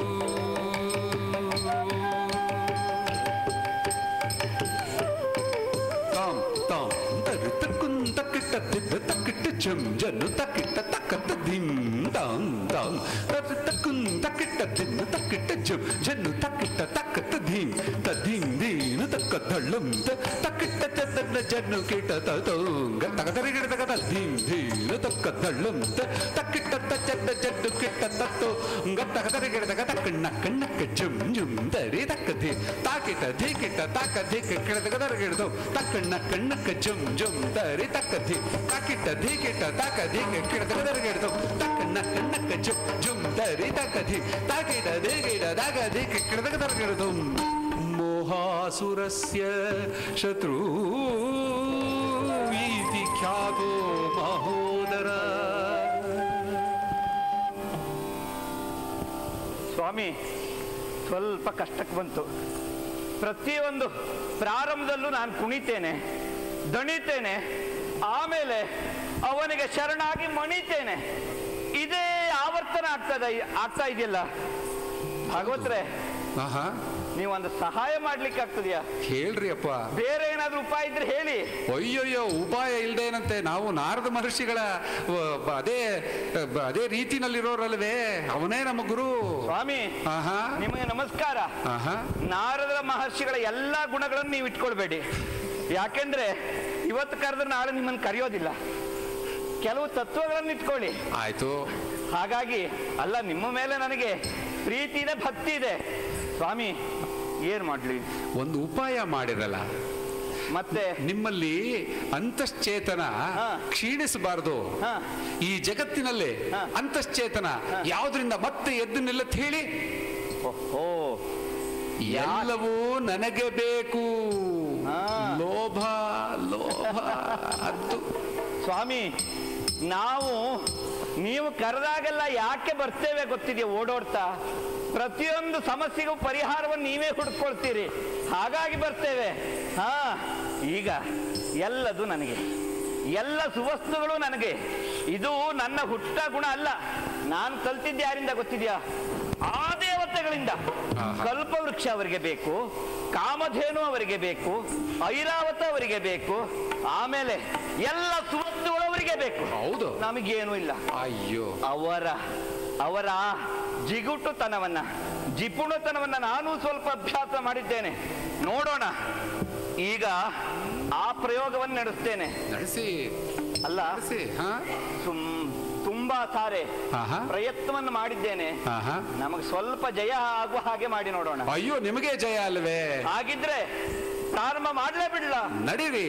ತಾಂ ತಾಂ ತರು ತಕ್ಕುಂ ತಕ್ಕಿಟ್ಟ ತಿದ್ದ ತಕ್ಕಿಟ್ಟ ಚಂ ಜನು ತಕ್ಕಿಟ್ಟ ತಕ್ಕತ್ತ ಧಿಂ ತಾಂ ತಾಂ ತರು ತಕ್ಕುಂ ತಕ್ಕಿಟ್ಟ ದಿನ್ನು ತಕ್ಕಿಟ್ಟ ಜಂ ಜನ್ನು ತಕ್ಕಿಟ್ಟ ತಕ್ಕ ತಧೀಂ ತಧೀಂ ದೀನು ತಕ್ಕ ತಳ್ಳಂ ತಕ್ಕಿಟ್ಟ ತನ್ನ ಜನ್ನು ಕಿಟ್ಟ ತೋಂಗ ತಗದರಿ ಗಿಡ ತಗದ ಧೀಂ ಧೀನು ತಕ್ಕ ತಳ್ಳಂ ತಕ್ಕಿಟ್ಟ ಚನ್ನ ಜನ್ನು ಕಿಟ್ಟ ತತ್ತೋ ಗ ತಗದರಿ ಗಿಡ ತಗ ತಕ್ಕಣ್ಣ ಕಣ್ಣಕ್ಕ ಜಂ ಜುಂ ದರಿ ತಕ್ಕ ಧೀ ತಾಕಿಟ್ಟ ಧೀಕಿಟ್ಟ ತಾಕ ಧೀಕ ಕಿಡ ತಗದರ ಗಿಡದು ತಕ್ಕಣ್ಣ ಕಣ್ಣಕ್ಕ ಜುಂ ಜುಂ ದರಿ ತಕ್ಕ ಧೀ ತಾಕಿಟ್ಟ ಧೀಕಿಟ್ಟ ತಾಕ ಧೀಕ ಕಿಡ ತಗದರ ಗಿಡದು ತಕ್ಕಣ್ಣ ಕಣ್ಣಕ್ಕ ಜುಂ ಜುಂ ದರಿ ತಕ್ಕ ಧೀ ತಾಕಿಟ ಧೀಕಿಟ ತಾಕ ಧೀಕ ಕಿಡ ತಗದರ ಗಿಡದು मोहासुरस्य शत्रु इति ख्यातो महोदर ಸ್ವಾಮಿ ಸ್ವಲ್ಪ ಕಷ್ಟಕ್ಕೆ ಬಂತು ಪ್ರತಿಯೊಂದು ಪ್ರಾರಂಭದಲ್ಲೂ ನಾನು ಕುಣಿತೇನೆ ದಣಿತೇನೆ ಆಮೇಲೆ ಅವನಿಗೆ ಶರಣಾಗಿ ಮಣಿತೇನೆ ಇದೇ ಆವರ್ತನ ಆಗ್ತದ ಆಗ್ತಾ ಇದೆಯಲ್ಲ ಭಾಗವತ್ರೆ ಆಹಾ ನೀವು ಒಂದು ಸಹಾಯ ಮಾಡ್ಲಿಕ್ಕೆ ಆಗ್ತದೆಯಾ ಹೇಳ್ರಿ ಅಪ್ಪ ಬೇರೆ ಏನಾದ್ರೂ ಉಪಾಯ ಇದ್ರೆ ಹೇಳಿ ಅಯ್ಯಯ್ಯೋ ಉಪಾಯ ಇಲ್ದೇನಂತೆ ನಾವು ನಾರದ ಮಹರ್ಷಿಗಳ ವ, ಬ- ಅದೇ ಬ- ಅದೇ ರೀತಿನಲ್ಲಿರೋರಲ್ವೇ ಅವನೇ ನಮ್ಮ ಗುರು ಸ್ವಾಮಿ ಆಹಾ ನಿಮಗೆ ನಮಸ್ಕಾರ ಆಹಾ ನಾರದರ ಮಹರ್ಷಿಗಳ ಎಲ್ಲಾ ಗುಣಗಳನ್ನು ನೀವು ಇಟ್ಕೊಳ್ಬೇಡಿ ಯಾಕೆಂದ್ರೆ ಇವತ್ತು ಕರೆದ್ರೆ ನಾಳೆ ನಿಮ್ಮನ್ನು ಕರೆಯೋದಿಲ್ಲ ಕೆಲವು ತತ್ವಗಳನ್ನು ಇಟ್ಕೊಳ್ಳಿ ಆಯ್ತು ಹಾಗಾಗಿ ಅಲ್ಲ ನಿಮ್ಮ ಮೇಲೆ ನನಗೆ ಪ್ರೀತಿ ಇದೆ ಭಕ್ತಿ ಇದೆ ಸ್ವಾಮಿ ಏನ್ ಮಾಡ್ಲಿ ಒಂದು ಉಪಾಯ ಮಾಡಿರಲ್ಲ ಮತ್ತೆ ನಿಮ್ಮಲ್ಲಿ ಅಂತಶ್ಚೇತನ ಹಾ. ಕ್ಷೀಣಿಸಬಾರದು ಹಾ. ಈ ಜಗತ್ತಿನಲ್ಲಿ ಹಾ. ಅಂತಶ್ಚೇತನ ಯಾವ್ದ್ರಿಂದ ಮತ್ತೆ ಎದ್ದು ನಿಲ್ಲತ್ ಹೇಳಿ ಓಹೋ ಎಲ್ಲವೂ ನನಗೆ ಬೇಕು ಹಾ. ಲೋಭ ಲೋಭ ಅದು ಸ್ವಾಮಿ ನಾವು ನೀವು ಕರೆದಾಗೆಲ್ಲ ಯಾಕೆ ಬರ್ತೇವೆ ಗೊತ್ತಿದೆಯಾ ಓಡೋಡ್ತಾ ಪ್ರತಿಯೊಂದು ಸಮಸ್ಯೆಗೂ ಪರಿಹಾರವನ್ನು ನೀವೇ ಹುಡ್ಕೊಳ್ತೀರಿ ಹಾಗಾಗಿ ಬರ್ತೇವೆ ಹಾ ಈಗ ಎಲ್ಲದು ನನಗೆ ಎಲ್ಲ ಸುವಸ್ತುಗಳು ನನಗೆ ಇದು ನನ್ನ ಹುಟ್ಟ ಗುಣ ಅಲ್ಲ ನಾನು ಕಲ್ತಿದ್ದೆ ಯಾರಿಂದ ಗೊತ್ತಿದ್ಯಾ ಆ ದೇವತೆಗಳಿಂದ ಆಹಾ. ಕಲ್ಪವೃಕ್ಷ ಅವರಿಗೆ ಬೇಕು ಕಾಮಧೇನು ಅವರಿಗೆ ಬೇಕು ಐರಾವತ ಅವರಿಗೆ ಬೇಕು ಆಮೇಲೆ ಎಲ್ಲ ಸುವಸ್ತುಗಳು ಅವರಿಗೆ ಬೇಕು ಹೌದು ನಮಗೇನು ಇಲ್ಲ ಅಯ್ಯೋ ಅವರ ಅವರ ಜಿಗುಟುತನವನ್ನ ಜಿಪುಣತನವನ್ನ ನಾನು ಸ್ವಲ್ಪ ಅಭ್ಯಾಸ ಮಾಡಿದ್ದೇನೆ ನೋಡೋಣ ಈಗ ಆ ಪ್ರಯೋಗವನ್ನು ನಡೆಸ್ತೇನೆ ನಡೆಸಿ ಅಲ್ಲ ನಡೆಸಿ ಹಾ ಸುಮ್ ತುಂಬಾ ಸಾರೆ ಆಹಾ ಪ್ರಯತ್ನವನ್ನು ಮಾಡಿದ್ದೇನೆ ಆಹಾ ನಮಗೆ ಸ್ವಲ್ಪ ಜಯ ಆಗುವ ಹಾಗೆ ಮಾಡಿ ನೋಡೋಣ ಅಯ್ಯೋ ನಿಮಗೆ ಜಯ ಅಲ್ವೇ ಹಾಗಿದ್ರೆ ಪ್ರಾರಂಭ ಮಾಡ್ಲೇ ಬಿಡ್ಲ ನಡೀರಿ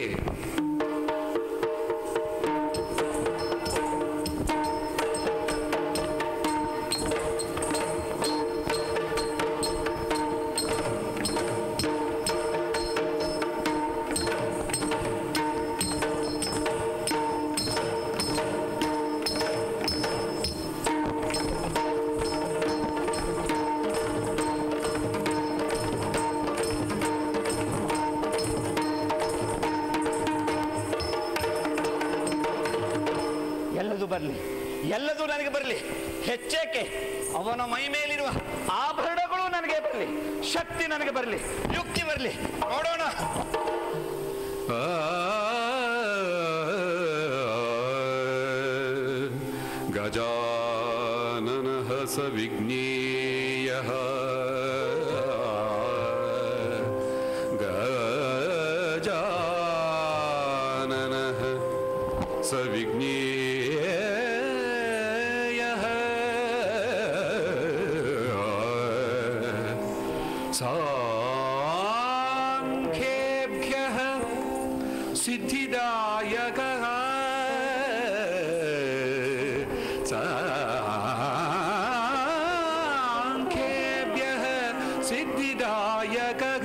ಎಲ್ಲದು ಬರಲಿ ಎಲ್ಲದೂ ನನಗೆ ಬರಲಿ ಹೆಚ್ಚೇಕೆ ಅವನ ಮೈ ಮೇಲಿರುವ ಆಭರಣಗಳು ನನಗೆ ಬರಲಿ ಶಕ್ತಿ ನನಗೆ ಬರಲಿ ಯುಕ್ತಿ ಬರಲಿ ನೋಡೋಣ गजाननः स विज्ञेयः गजाननः स विज्ञेयः साङ्ख्येभ्यः सिद्धिदायकः साङ्ख्येभ्यः सिद्धिदायकः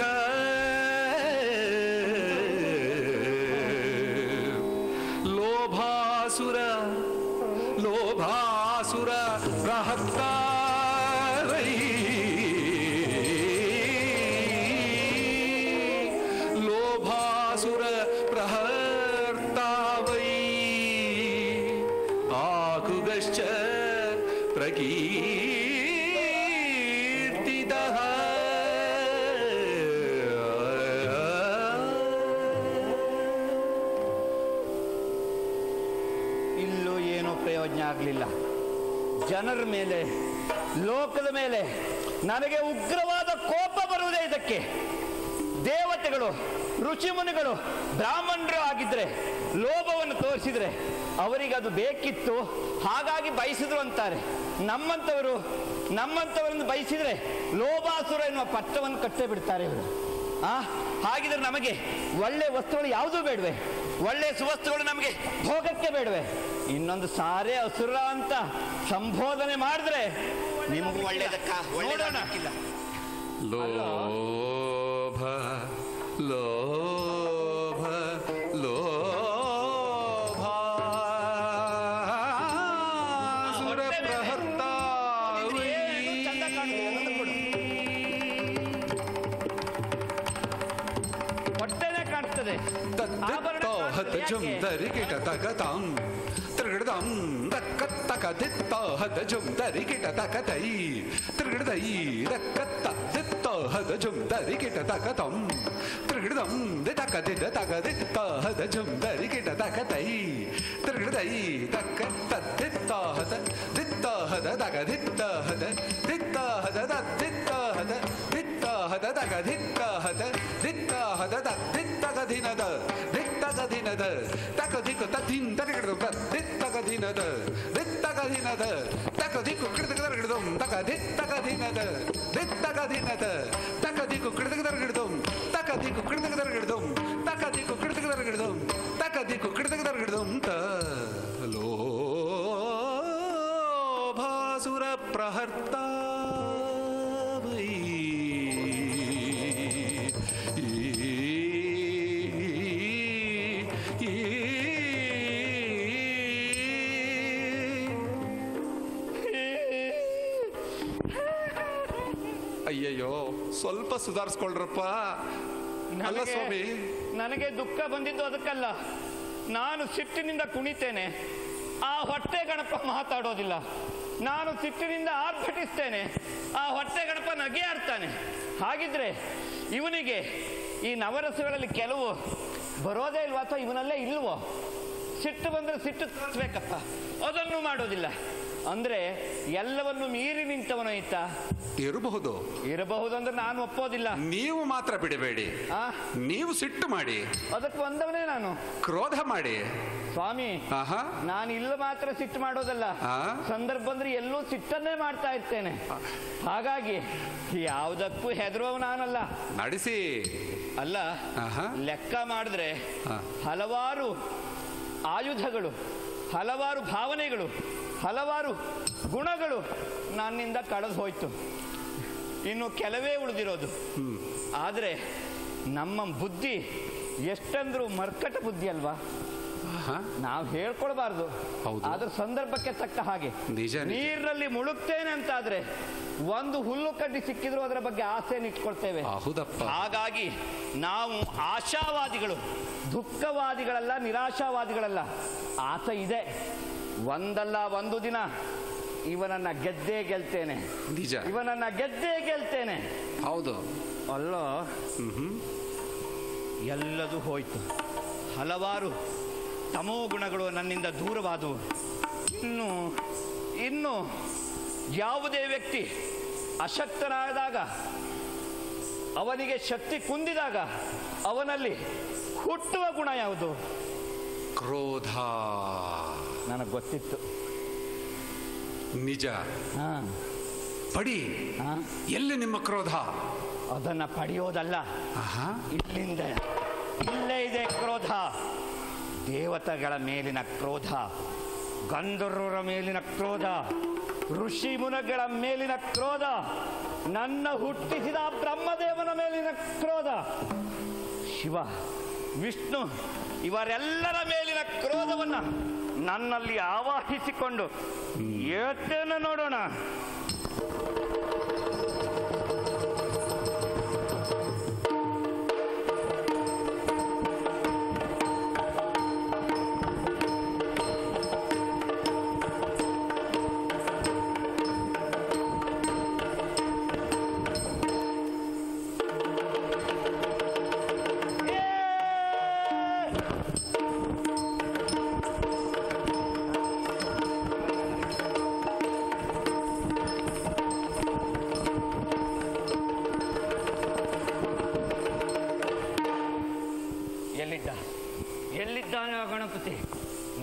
लोभासुर लोभासुर प्रहत्तारै लोभासुर प्रहर्ता वै आकुगश्च प्रकीर्तितः ಇಲ್ಲೂ ಏನೂ ಪ್ರಯೋಜನ ಆಗಲಿಲ್ಲ ಜನರ ಮೇಲೆ ಲೋಕದ ಮೇಲೆ ನನಗೆ ಉಗ್ರವಾದ ಕೋಪ ಬರುವುದೇ ಇದಕ್ಕೆ ದೇವತೆಗಳು ಋಷಿಮುನಿಗಳು ಬ್ರಾಹ್ಮಣರು ಆಗಿದ್ರೆ ಲೋಭವನ್ನು ತೋರಿಸಿದ್ರೆ ಅವರಿಗೆ ಅದು ಬೇಕಿತ್ತು ಹಾಗಾಗಿ ಬಯಸಿದ್ರು ಅಂತಾರೆ ನಮ್ಮಂಥವರು ನಮ್ಮಂಥವರನ್ನು ಬಯಸಿದ್ರೆ ಲೋಭಾಸುರ ಎನ್ನುವ ಪಟ್ಟವನ್ನು ಕಟ್ಟೇ ಬಿಡ್ತಾರೆ ಇವರು ಆ ಹಾಗಿದ್ರೆ ನಮಗೆ ಒಳ್ಳೆ ವಸ್ತುಗಳು ಯಾವುದೂ ಬೇಡವೆ ಒಳ್ಳೆ ಸುವಸ್ತುಗಳು ನಮಗೆ ಭೋಗಕ್ಕೆ ಬೇಡವೆ ಇನ್ನೊಂದು ಸಾರೆ ಅಸುರ ಅಂತ ಸಂಬೋಧನೆ ಮಾಡಿದ್ರೆ ನಿಮಗೂ ಒಳ್ಳೇದಕ್ಕ ಒಳ್ಳೇದಾಗಿಲ್ಲ ಲೋಭ ಲೋಭ ಲೋಭ ಸುರ ಪ್ರಹರ್ತ ಚಂದ ಕಾಣುತ್ತೆ, ಅದನ್ನು ಕೊಡು. ಹೊಟ್ಟೆನೇ ಕಾಣ್ತದೆ ಆಭರಣ ಹತ ಕಾಣ್ತದೆ, ಜುಮ್ ಯಾಕೆ? ದರಿಗಿಟ ತಗತಾಂ ತಿರುಗಿಡದಾಂ ದಕ್ಕ ತಕ ದಿತ್ತ ಹದ ಜುಮ್ ದರಿಗಿಟ ತಕ ತೈ ತಿರುಗಿಡದೈ ದಕ್ಕ ತ ದಿತ್ತ ಹದ ಜುಮ್ ದರಿಗಿಟ ತಕತಂ ತಿರುಗಿಡದಂ ದಿತಕ ದಿದ ತಕ ದಿತ್ತ ಹದ ಜುಮ್ ದರಿಗಿಟ ತಕ ತೈ ತಿರುಗಿಡದೈ ದಕ್ಕ ತ ದಿತ್ತ ಹದ ದಿತ್ತ ಹದ ದಗ ದಿತ್ತ ಹದ ದಿತ್ತ ಹದ ದ ದಿತ್ತ ಹದ ದಿತ್ತ ಹದ ದಗ ದಿತ್ತ ಹದ ದಿತ್ತ ಹದ ದ ದಿತ್ತಗ ದಿನದ ದಿತ್ತಗ ದಿನದ ತಕ ದಿಕ್ಕು ತದಿನ್ ತರಗಿಡದು ದಿತ್ತಗ ದಿನದ ದಿತ್ತಗ ದಿನದ ತಕ ದಿಕ್ಕು ಕಿಡದಗ ಹಿಡಿದು ತಕ ದಿತ್ತಗ ದಿನದ ದಿತ್ತಗ ದಿನದ ತಕ ದಿಕ್ಕು ಕಿಡದಗ ಹಿಡಿದು ತಕ ದಿಕ್ಕು ಕಿಡದಗ ಹಿಡಿದು ತಕ ದಿಕ್ಕು ಕಿಡದಗ ಹಿಡಿದು ತಕ ದಿಕ್ಕು ಕಿಡದಗ ಹಿಡಿದು ಅಂತ ಲೋಭಾಸುರ ಪ್ರಹರ್ತ ಅಯ್ಯಯ್ಯೋ ಸ್ವಲ್ಪ ಸುಧಾರಿಸ್ಕೊಳ್ರಪ್ಪ ಅಲ್ಲ ನನಗೆ- ಸ್ವಾಮಿ ನನಗೆ ದುಃಖ ಬಂದಿದ್ದು ಅದಕ್ಕಲ್ಲ ನಾನು ಸಿಟ್ಟಿನಿಂದ ಕುಣಿತೇನೆ ಆ ಹೊಟ್ಟೆ ಗಣಪ ಮಾತಾಡೋದಿಲ್ಲ ನಾನು ಸಿಟ್ಟಿನಿಂದ ಆರ್ಭಟಿಸ್ತೇನೆ ಆ ಹೊಟ್ಟೆ ಗಣಪ ನಗೆ ಆಡ್ತಾನೆ ಹಾಗಿದ್ರೆ ಇವನಿಗೆ ಈ ನವರಸಗಳಲ್ಲಿ ಕೆಲವು ಬರೋದೇ ಇಲ್ವಾ ಅಥವಾ ಇವನಲ್ಲೇ ಇಲ್ವೋ ಸಿಟ್ಟು ಬಂದ್ರೆ ಸಿಟ್ಟು ತೋರಿಸ್ಬೇಕಪ್ಪ ಅದನ್ನು ಮಾಡೋದಿಲ್ಲ ಅಂದ್ರೆ ಎಲ್ಲವನ್ನು ಮೀರಿ ನಿಂತವನು ಈತ ಇರಬಹುದು ಇರಬಹುದಂದ್ರೆ ನಾನು ಒಪ್ಪೋದಿಲ್ಲ ನೀವು ಮಾತ್ರ ಬಿಡಬೇಡಿ ಆ ನೀವು ಸಿಟ್ಟು ಮಾಡಿ ಅದಕ್ಕೆ ಬಂದವನೇ ನಾನು ಕ್ರೋಧ ಮಾಡಿ ಸ್ವಾಮಿ ಆಹಾ ನಾನು ಇಲ್ಲ ಮಾತ್ರ ಸಿಟ್ಟು ಮಾಡೋದಲ್ಲ ಆ? ಸಂದರ್ಭ ಬಂದ್ರೆ ಎಲ್ಲೂ ಸಿಟ್ಟನ್ನೇ ಮಾಡ್ತಾ ಇರ್ತೇನೆ ಹಾಗಾಗಿ ಯಾವುದಕ್ಕೂ ಹೆದರುವವ ನಾನಲ್ಲ ನಡೆಸಿ ಅಲ್ಲ ಆಹಾ. ಲೆಕ್ಕ ಮಾಡಿದ್ರೆ ಹಾ. ಹಲವಾರು ಆಯುಧಗಳು ಹಲವಾರು ಭಾವನೆಗಳು ಹಲವಾರು ಗುಣಗಳು ನನ್ನಿಂದ ಕಳೆದು ಹೋಯ್ತು ಇನ್ನು ಕೆಲವೇ ಉಳಿದಿರೋದು ಆದರೆ ನಮ್ಮ ಬುದ್ಧಿ ಎಷ್ಟಂದ್ರೂ ಮರ್ಕಟ ಬುದ್ಧಿ ಅಲ್ವಾ ಆಹಾ. ನಾವು ಹೇಳ್ಕೊಳ್ಬಾರ್ದು ಹೌದು. ಆದ್ರೆ ಸಂದರ್ಭಕ್ಕೆ ತಕ್ಕ ಹಾಗೆ ನಿಜ, ನಿಜ. ನೀರಿನಲ್ಲಿ ಮುಳುಗ್ತೇನೆ ಅಂತಾದ್ರೆ ಒಂದು ಹುಲ್ಲು ಕಡ್ಡಿ ಸಿಕ್ಕಿದ್ರು ಅದರ ಬಗ್ಗೆ ಆಸೆಯನ್ನು ಇಟ್ಕೊಳ್ತೇವೆ ಹೌದಪ್ಪ ಹಾಗಾಗಿ ನಾವು ಆಶಾವಾದಿಗಳು ದುಃಖವಾದಿಗಳಲ್ಲ ನಿರಾಶಾವಾದಿಗಳಲ್ಲ ಆಸೆ ಇದೆ ಒಂದಲ್ಲ ಒಂದು ದಿನ ಇವನನ್ನ ಗೆದ್ದೇ ಗೆಲ್ತೇನೆ ನಿಜ ಇವನನ್ನ ಗೆದ್ದೇ ಗೆಲ್ತೇನೆ ಹೌದು ಅಲ್ಲೋ ಹ್ಮ್ ಹ್ಮ್ ಎಲ್ಲದೂ ಹೋಯ್ತು ಹಲವಾರು ತಮೋ ಗುಣಗಳು ನನ್ನಿಂದ ದೂರವಾದವು ಇನ್ನು ಇನ್ನು ಯಾವುದೇ ವ್ಯಕ್ತಿ ಅಶಕ್ತನಾದಾಗ ಅವನಿಗೆ ಶಕ್ತಿ ಕುಂದಿದಾಗ ಅವನಲ್ಲಿ ಹುಟ್ಟುವ ಗುಣ ಯಾವುದು ಕ್ರೋಧ ನನಗೆ ಗೊತ್ತಿತ್ತು ನಿಜ ಹಾ ಪಡಿ ಹಾ ಎಲ್ಲಿ ನಿಮ್ಮ ಕ್ರೋಧ ಅದನ್ನ ಪಡೆಯೋದಲ್ಲ ಆಹಾ ಇಲ್ಲಿಂದ ಇಲ್ಲೇ ಇದೆ ಕ್ರೋಧ ದೇವತೆಗಳ ಮೇಲಿನ ಕ್ರೋಧ ಗಂಧರ್ವರ ಮೇಲಿನ ಕ್ರೋಧ ಋಷಿ ಮುನಗಳ ಮೇಲಿನ ಕ್ರೋಧ ನನ್ನ ಹುಟ್ಟಿಸಿದ ಬ್ರಹ್ಮದೇವನ ಮೇಲಿನ ಕ್ರೋಧ ಶಿವ ವಿಷ್ಣು ಇವರೆಲ್ಲರ ಮೇಲಿನ ಕ್ರೋಧವನ್ನ ನನ್ನಲ್ಲಿ ಆವಾಹಿಸಿಕೊಂಡು ಏತೇನ ನೋಡೋಣ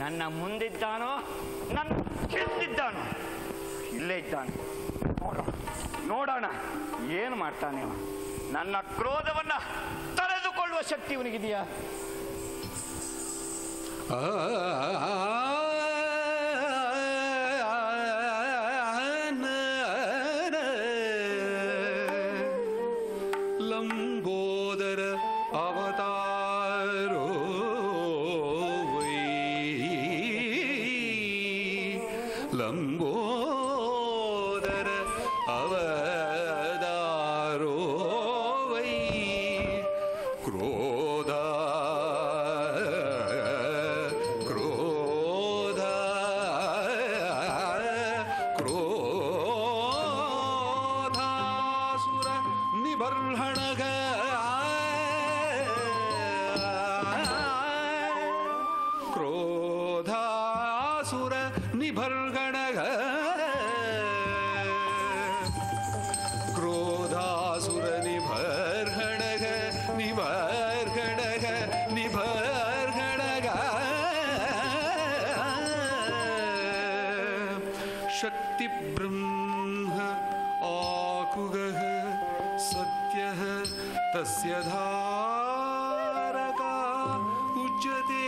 ನನ್ನ ಮುಂದಿದ್ದಾನೋ ನನ್ನ ಹಿಂದಿದ್ದಾನೋ ಇಲ್ಲೇ ಇದ್ದಾನೆ ನೋಡೋಣ ನೋಡೋಣ ಏನು ಮಾಡ್ತಾನೆ ಅವ? ನನ್ನ ಕ್ರೋಧವನ್ನ ತಡೆದುಕೊಳ್ಳುವ ಶಕ್ತಿ ಇವನಿಗಿದೆಯಾ ಲಂಬೋದರ ಅವತಾರೋ ವೈ ಲಂಬೋದರ ಅವತಾರೋ ವೈ ಕ್ರೋಧ ಕ್ರೋಧ ಕ್ರೋಧಾಸುರ ನಿಬರ್ಹಣಗ ಕ್ರೋಧಾಸುರ ನಿಬರ್ಹಣಗ ಕ್ರೋಧಾಸುರ ನಿಭರ್ಹಣಗ ನಿಭರ್ಹಣಗ ನಿಭರ್ಹಣಗ ಶಕ್ತಿ ಬ್ರಹ್ಮ ಆಕುಗ ಸತ್ಯ ತಸ್ಯ ಧಾರಕ ಉಚ್ಯತೆ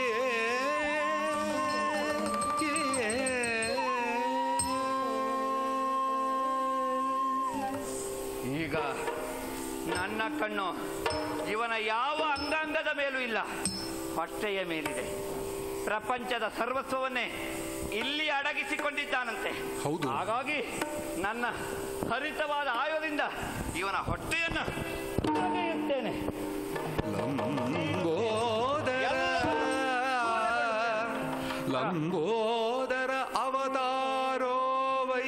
ಈಗ ನನ್ನ ಕಣ್ಣು ಇವನ ಯಾವ ಅಂಗಾಂಗದ ಮೇಲೂ ಇಲ್ಲ ಹೊಟ್ಟೆಯ ಮೇಲಿದೆ ಪ್ರಪಂಚದ ಸರ್ವಸ್ವವನ್ನೇ ಇಲ್ಲಿ ಅಡಗಿಸಿಕೊಂಡಿದ್ದಾನಂತೆ ಹೌದು. ಹಾಗಾಗಿ ನನ್ನ ಹರಿತವಾದ ಆಯೋದಿಂದ ಇವನ ಹೊಟ್ಟೆಯನ್ನು ಅಗೆಯುತ್ತೇನೆ ಲಂಬೋದರ ಲಂಬೋದರ ಅವತಾರೋ ವೈ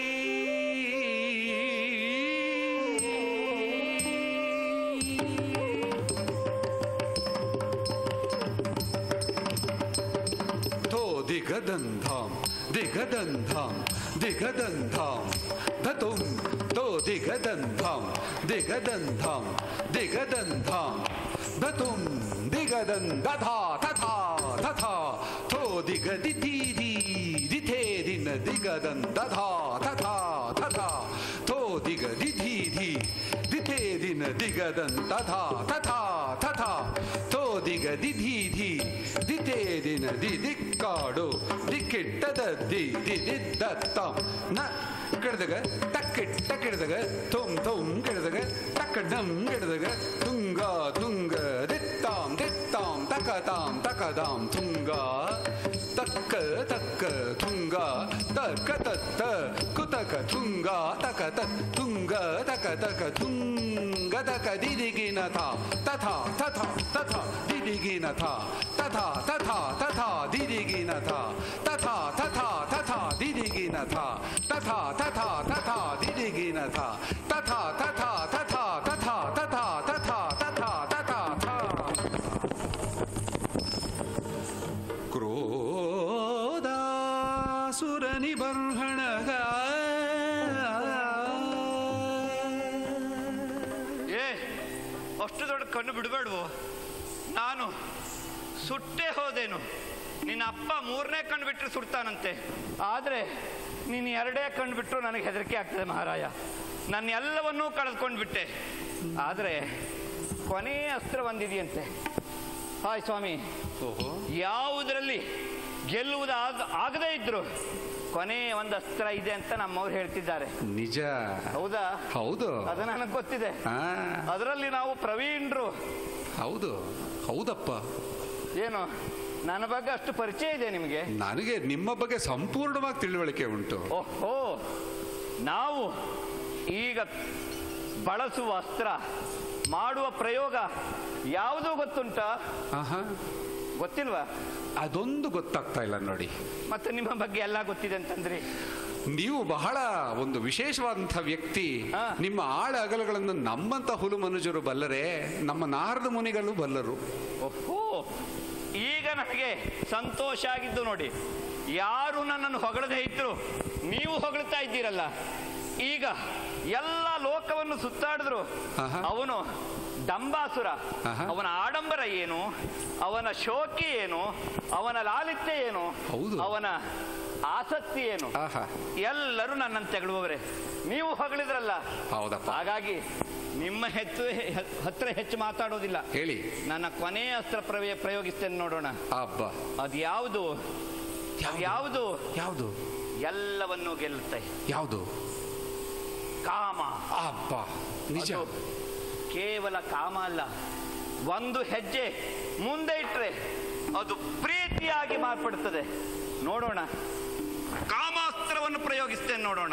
ಥೋ ದಿಗದಂಧಾಂ ದಿಗದಂಧಾಂ ದಿಗದಂಧಾಂ ಧತುಂ ತೋ ದಿಗದಂಧಾಂ ದಿಗದಂಧಾಂ ದಿಗದಂಧಾಂ ಧತುಂ ದಿಗದನ್ ದಧಾ ತಥಾ ತಥಾ ಥೋ ದಿಗದಿಧೀಧಿ ದಿಥೇ ದಿನ ದಿಗದನ್ ದಧಾ ತಥಾ ತಥಾ ಥೋ ದಿಗದಿಧೀಧಿ ದಿಥೇ ದಿನ ದಿಗದನ್ ತಥಾ ತಥಾ ತಥಾ ಥೋ ದಿಗದಿಧೀಧಿ ದಿತೇ ದಿನ ದಿ ದಿಕ್ಕಾಡು ದಿಕ್ಕಿಟ್ಟದ ದಿ ದಿ ದಿದ್ದತ್ತಾಂ ನ ಕೆಡ್ದಾಗ ಟಕ್ಕಿಟ್ಟ ಕೆಡ್ದಾಗ ತುಂ ತುಂ ಕೆಡ್ದಾಗ ಟಕ್ಕಡಂ ಕೆಡ್ದಾಗ ತುಂಗ ತುಂಗ ದಿತ್ತಾಂ ದಿತ್ತಾಂ ತಕತಾಂ ತಕದಾಂ ತುಂಗ ತಕ್ಕ ತಕ್ಕ ತುಂಗ ತಕ್ಕ ತತ್ತ ಕುತಕ ತುಂಗ ತಕ ತತ್ ತುಂಗ ತಕ ತಕ ತುಂಗ ತಕ ದಿದಿಗಿನ ಥ ತಥಾ ತಥಾ ತಥಾ ದಿದಿಗಿನ ಥ ತಥಾ ತಥಾ ತಥಾ ದಿದಿಗಿನ ಥ ತಥಾ ತಥಾ ತಥಾ ದಿದಿಗಿನ ಥ ತಥಾ ತಥಾ ತಥಾ ದಿದಿಗಿನ ಥ ತಥಾ ತಥಾ ತಥಾ ತಥಾ ತಥಾ ತಥಾ ತಥಾ ತಥಾ ಥಾ ಕ್ರೋಧಾಸುರನಿ ಬರ್ಹಣಗ ಏ ಅಷ್ಟು ದೊಡ್ಡ ಕಣ್ಣು ಬಿಡಬೇಡ್ವು ನಾನು ಸುಟ್ಟೇ ಹೋದೇನು ನಿನ್ನ ಅಪ್ಪ ಮೂರನೇ ಕಣ್ಣು ಬಿಟ್ಟರೆ ಸುಡ್ತಾನಂತೆ ಆದರೆ ನೀನು ಎರಡೇ ಕಣ್ಣು ಬಿಟ್ಟರು ನನಗೆ ಹೆದರಿಕೆ ಆಗ್ತದೆ ಮಹಾರಾಯ ನನ್ನ ಎಲ್ಲವನ್ನೂ ಕಳೆದುಕೊಂಡು ಬಿಟ್ಟೆ ಆದರೆ ಕೊನೆಯ ಅಸ್ತ್ರ ಒಂದಿದೆಯಂತೆ ಹಾಯ್ ಸ್ವಾಮಿ ಓಹೋ ಯಾವುದರಲ್ಲಿ ಗೆಲ್ಲುವುದು ಆಗ ಆಗದೇ ಇದ್ರು ಕೊನೆ ಒಂದು ಅಸ್ತ್ರ ಇದೆ ಅಂತ ನಮ್ಮವ್ರು ಹೇಳ್ತಿದ್ದಾರೆ ನಿಜ ಹೌದಾ ಹೌದು ಅದು ನನಗೆ ಗೊತ್ತಿದೆ ಹಾ ಅದರಲ್ಲಿ ನಾವು ಪ್ರವೀಣರು ಹೌದು ಹೌದಪ್ಪ ಏನು ನನ್ನ ಬಗ್ಗೆ ಅಷ್ಟು ಪರಿಚಯ ಇದೆ ನಿಮಗೆ ನನಗೆ ನಿಮ್ಮ ಬಗ್ಗೆ ಸಂಪೂರ್ಣವಾಗಿ ತಿಳುವಳಿಕೆ ಉಂಟು ಓಹೋ ನಾವು ಈಗ ಬಳಸುವ ಅಸ್ತ್ರ ಮಾಡುವ ಪ್ರಯೋಗ ಯಾವುದು ಗೊತ್ತುಂಟಾ ಆಹಾ ಗೊತ್ತಿಲ್ವಾ ಅದೊಂದು ಗೊತ್ತಾಗ್ತಾ ಇಲ್ಲ ನೋಡಿ ಮತ್ತೆ ನಿಮ್ಮ ಬಗ್ಗೆ ಎಲ್ಲ ಗೊತ್ತಿದೆ ಅಂತಂದ್ರಿ ನೀವು ಬಹಳ ಒಂದು ವಿಶೇಷವಾದಂಥ ವ್ಯಕ್ತಿ ಹಾ. ನಿಮ್ಮ ಆಳ ಅಗಲಗಳನ್ನು ನಮ್ಮಂತ ಹುಲು ಮನುಜರು ಬಲ್ಲರೆ ನಮ್ಮ ನಾರದ ಮುನಿಗಳು ಬಲ್ಲರು ಓಹೋ ಈಗ ನನಗೆ ಸಂತೋಷ ಆಗಿದ್ದು ನೋಡಿ ಯಾರು ನನ್ನನ್ನು ಹೊಗಳದೇ ಇದ್ರು ನೀವು ಹೊಗಳ್ತಾ ಇದ್ದೀರಲ್ಲ ಈಗ ಎಲ್ಲ ಲೋಕವನ್ನು ಸುತ್ತಾಡಿದ್ರು ಆಹಾ. ಅವನು ದಂಬಾಸುರ ಆಹಾ. ಅವನ ಆಡಂಬರ ಏನು ಅವನ ಶೋಕಿ ಏನು ಅವನ ಲಾಲಿತ್ಯ ಏನು ಹೌದು. ಅವನ ಆಸಕ್ತಿ ಏನು ಆಹಾ ಎಲ್ಲರೂ ನನ್ನನ್ನು ತೆಗಳುವವರೇ ನೀವು ಹೊಗಳಿದ್ರಲ್ಲ ಹೌದಪ್ಪ ಹಾಗಾಗಿ ನಿಮ್ಮ ಹೆಚ್ಚು ಹತ್ರ ಹೆಚ್ಚು ಮಾತಾಡೋದಿಲ್ಲ ಹೇಳಿ ನನ್ನ ಕೊನೆಯ ಅಸ್ತ್ರ ಪ್ರವೇ ಪ್ರಯೋಗಿಸ್ತೇನೆ ನೋಡೋಣ ಅಬ್ಬ ಅದು ಯಾವುದು ಅದು ಯಾವುದು ಯಾವುದು ಎಲ್ಲವನ್ನೂ ಗೆಲ್ಲುತ್ತೆ ಯಾವುದು ಕಾಮ ಅಬ್ಬ ನಿಜ ಅದು ಕೇವಲ ಕಾಮ ಅಲ್ಲ ಒಂದು ಹೆಜ್ಜೆ ಮುಂದೆ ಇಟ್ರೆ ಅದು ಪ್ರೀತಿಯಾಗಿ ಮಾರ್ಪಡುತ್ತದೆ ನೋಡೋಣ ಕಾಮಾಸ್ತ್ರವನ್ನು ಪ್ರಯೋಗಿಸ್ತೇನೆ ನೋಡೋಣ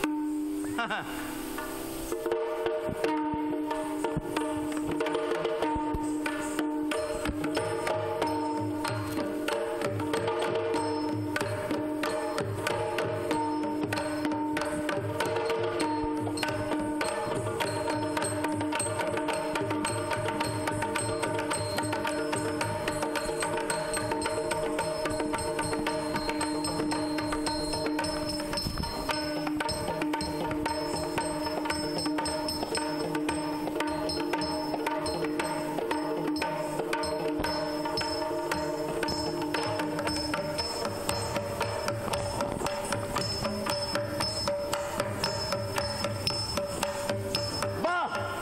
ಬಾ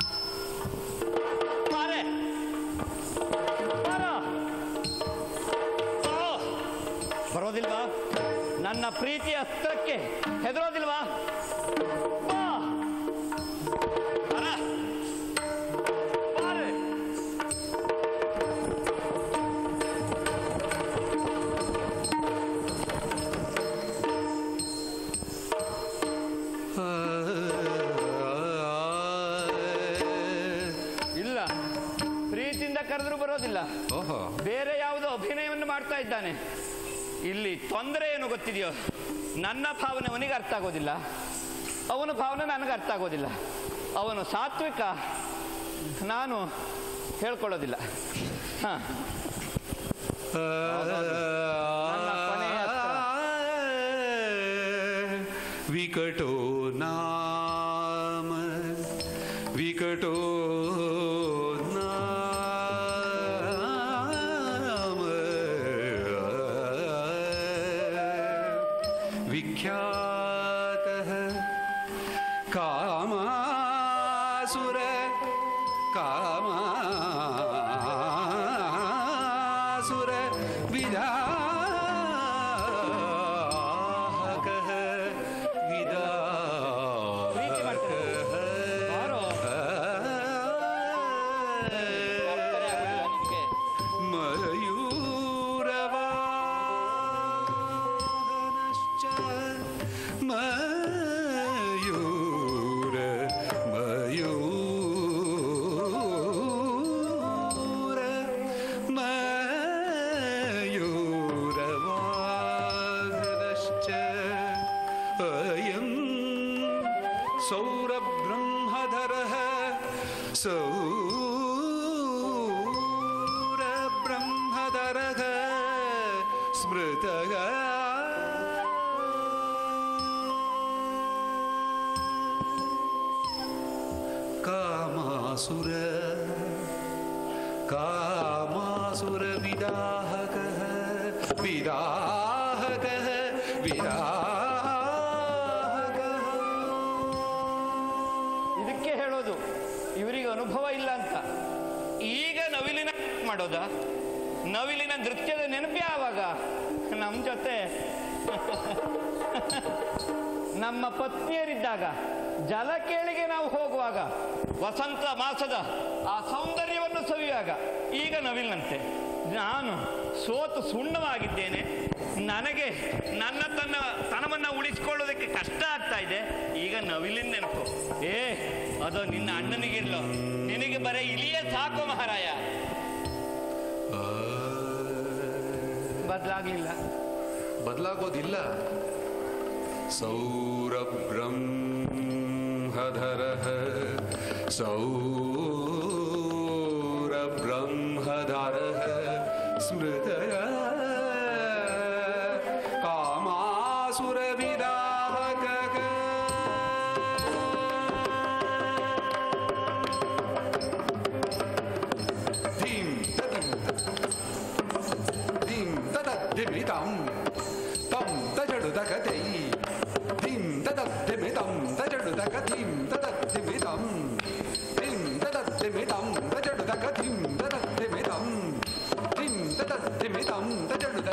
ಬಾರೆ ಬಾರೋ. ಓ, ಬರೋದಿಲ್ವಾ ನನ್ನ ಪ್ರೀತಿಯ ಅಸ್ತ್ರಕ್ಕೆ ಹೆದರೋದಿಲ್ವಾ ಬಾ ಬರ. ಬಾರೆ. ಇಲ್ಲ ಪ್ರೀತಿಯಿಂದ ಕರೆದ್ರೂ ಬರೋದಿಲ್ಲ ಓಹೋ ಬೇರೆ ಯಾವುದೋ ಅಭಿನಯವನ್ನು ಮಾಡ್ತಾ ಇದ್ದಾನೆ ಇಲ್ಲಿ ತೊಂದರೆ ಏನು ಗೊತ್ತಿದೆಯೋ ನನ್ನ ಭಾವನೆ ಅವನಿಗೆ ಅರ್ಥ ಆಗೋದಿಲ್ಲ ಅವನ ಭಾವನೆ ನನಗೆ ಅರ್ಥ ಆಗೋದಿಲ್ಲ ಅವನು ಸಾತ್ವಿಕ ನಾನು ಹೇಳ್ಕೊಳ್ಳೋದಿಲ್ಲ ಹಾ ನನ್ನ ಕೊನೆಯ ಅಸ್ತ್ರ. ವಿಕಟೋ ನಾಮ ವಿಕಟೋ ನಾಮ ವಿಖ್ಯಾತಃ ಕಾಮಾಸುರ ಕಾಮಾಸುರ ವಿದಾಹಕಃ ಪ್ರೀತಿ ಮಾಡ್ತಾರೆ. ಬಾರೋ. ಅರ್ಥನೇ ಆಗೋದಿಲ್ಲ ನಿನ್ಗೆ. ಮಯೂರವಾಹನಶ್ಚ ಮಯೂರ ಮಯೂರ ಮಯೂರವಾಹನಶ್ಚ ಅಯಂ ಸೌರಬ್ರಹ್ಮಧರಃ ಸೌರಬ್ರಹ್ಮಧರಃ ಸ್ಮೃತಗ ಕಾಮಾಸುರ ಕಾಮಾಸುರ ವಿದಾಹಕಃ ವಿದಾಹಕಃ ವಿದಾಹಕಃ ಇದಕ್ಕೆ ಹೇಳೋದು ಇವರಿಗೆ ಅನುಭವ ಇಲ್ಲ ಅಂತ ಈಗ ನವಿಲಿನ ಮಾಡೋದ ನವಿಲಿನ ನೃತ್ಯದ ನೆನಪು ಯಾವಾಗ ನಮ್ಮ ಜೊತೆ ನಮ್ಮ ಪತ್ನಿಯರಿದ್ದಾಗ ಜಲಕೇಳಿಗೆ ನಾವು ಹೋಗುವಾಗ ವಸಂತ ಮಾಸದ ಆ ಸೌಂದರ್ಯವನ್ನು ಸವಿಯುವಾಗ ಈಗ ನವಿಲಿನಂತೆ ನಾನು ಸೋತು ಸುಣ್ಣವಾಗಿದ್ದೇನೆ ನನಗೆ ನನ್ನ ತನ್ನ ತನವನ್ನ ಉಳಿಸಿಕೊಳ್ಳೋದಕ್ಕೆ ಕಷ್ಟ ಆಗ್ತಾ ಇದೆ ಈಗ ನವಿಲಿನ ನೆನಪು ಏ ಅದು ನಿನ್ನ ಅಣ್ಣನಿಗಿರ್ಲೋ ನಿನಗೆ ಬರೀ ಇಲಿಯೇ ಸಾಕು ಮಹಾರಾಯ ಬದಲಾಗ್ಲಿಲ್ಲ ಬದಲಾಗೋದಿಲ್ಲ ಸೌರಬ್ರಹ್ಮಧರ ಸೌರಬ್ರಹ್ಮಧರ ಸ್ಮೃತಯ ಕಾಮಾಸುರ ವಿದಾಹಕ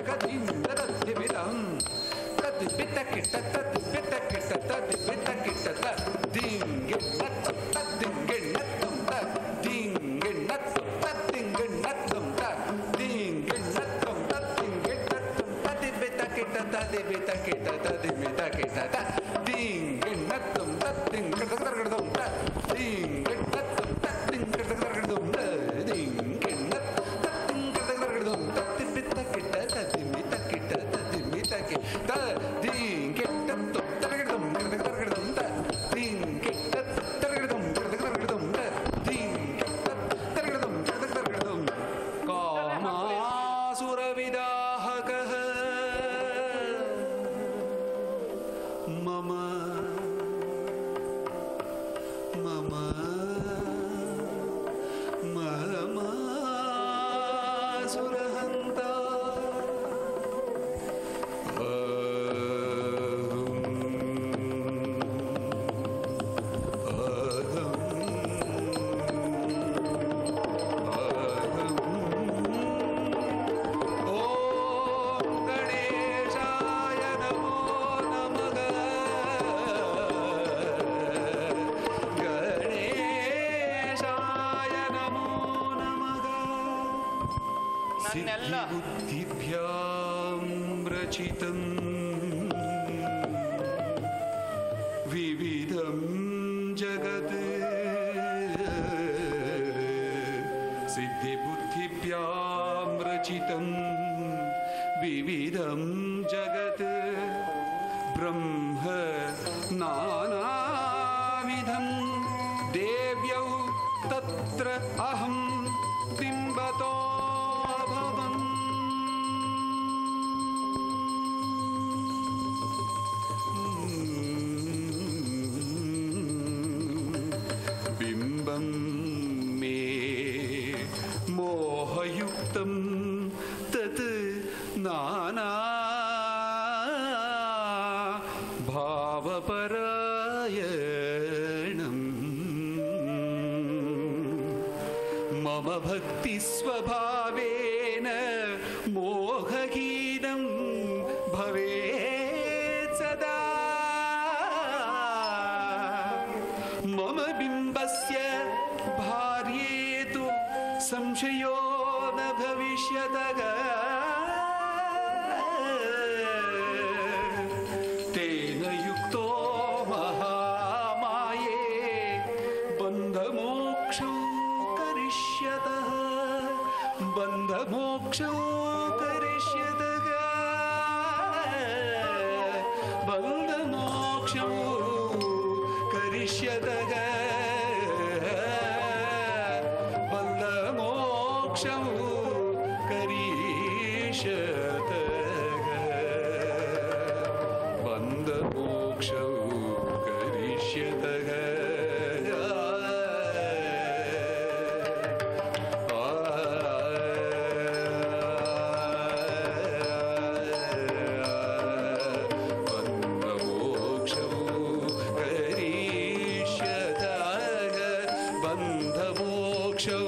ಕದಿಂಗ ತದ್ದಿಮಿದಂ ತದ್ದಿಬಿತ ಕಿಟ್ಟ ತದ್ದಿಬಿತ ಕಿಟ್ಟ ತದ್ದಿಬಿತ ಕಿಟ್ಟ ತದ್ದಿಂಗೆ ನತ್ತು ತದ್ದಿಂಗೆ ನತ್ತಂ ತದ್ದಿಂಗೆ ನತ್ತು ತದ್ದಿಂಗೆ ನತ್ತಂ ತದ್ದಿಂಗೆ ನತ್ತಂ ತದ್ದಿಂಗೆ ನತ್ತಂ ತದ್ದಿಬಿತ ಕಿಟ್ಟ ತದ್ದಿಬಿತ ಕಿಟ್ಟ ತದ್ದಿಮಿತ ಕಿಟ್ಟ ತದ್ದಿಂಗೆ ನತ್ತಂ ತದ್ದಿಂಗೆ ತಗದರ್ಗಡದಂ ತದ್ದಿಂಗೆ ನತ್ತಂ ತದ್ದಿಂಗೆ ತಗದರ್ಗಡದಂ ತದ್ದಿಂಗೆ ನತ್ತು ತದ್ದಿಂಗೆ ತಗದರ್ಗಡದಂ ತದ್ದಿಬಿತ ಕಿಟ್ಟ ತದ್ದಿಮಿತ ಕಿಟ್ಟ ತದ್ದಿಮಿತ ಕಿಟ್ಟ ತದ್ದಿಂಗೆ ನತ್ತು ತಗದರ್ಗಡದಂ ತಗದರ್ಗಡದಂ ತದ್ದಿಂಗೆ ನತ್ತು ತಗದರ್ಗಡದಂ ತಗದರ್ಗಡದಂ ತದ್ದಿಂಗೆ ನತ್ತು ತಗದರ್ಗಡದಂ ತಗದರ್ಗಡದಂ ಕಾಮಾಸುರವಿದಾಹಕಃ ಮಮ ಮಮ ಮಮಾಸುರಹಂತ ಓಂ ಗಣೇಶಾಯ ನಮೋ ನಮಃ ಗಣೇಶಾಯ ನಮೋ ನಮಃ ನನ್ನೆಲ್ಲ ಸಿದ್ಧಿಬುದ್ಧಿಭ್ಯಾಂ ರಚಿತಂ ವಿವಿಧಂ ಜಗತ್ ಸಿದ್ಧಿಬುದ್ಧಿಭ್ಯಾಂ ರಚಿತಂ ವಿವಿಧಂ ಜಗತ್ ಬ್ರಹ್ಮ ನಾನಾವಿಧಂ ದೇವ್ಯೌ ತತ್ರ ಅಹಂ ಬಿಂಬತೋ ಭವನ್ ಬಿಂಬಂ ಮೇ ಮೋಹಯುಕ್ತಂ ತತ್ ನಾನಾ ಭಾವಪರಾಯಣಂ मम भक्तिस्वभावेन मोहहीनं भवेत् सदा मम बिम्बस्य भार्ये तु संशयो न भविष्यतः तेन युक्तो महामाये बन्धमोक्षौ करिष्यतः बन्धमोक्षौ करिष्यतः बन्धमोक्षौ करिष्यतः बन्धमोक्षौ करिष्यतः बन्धमोक्षौ करिष्यतः बन्धमोक्षौ करिष्यतः बन्धमोक्षौ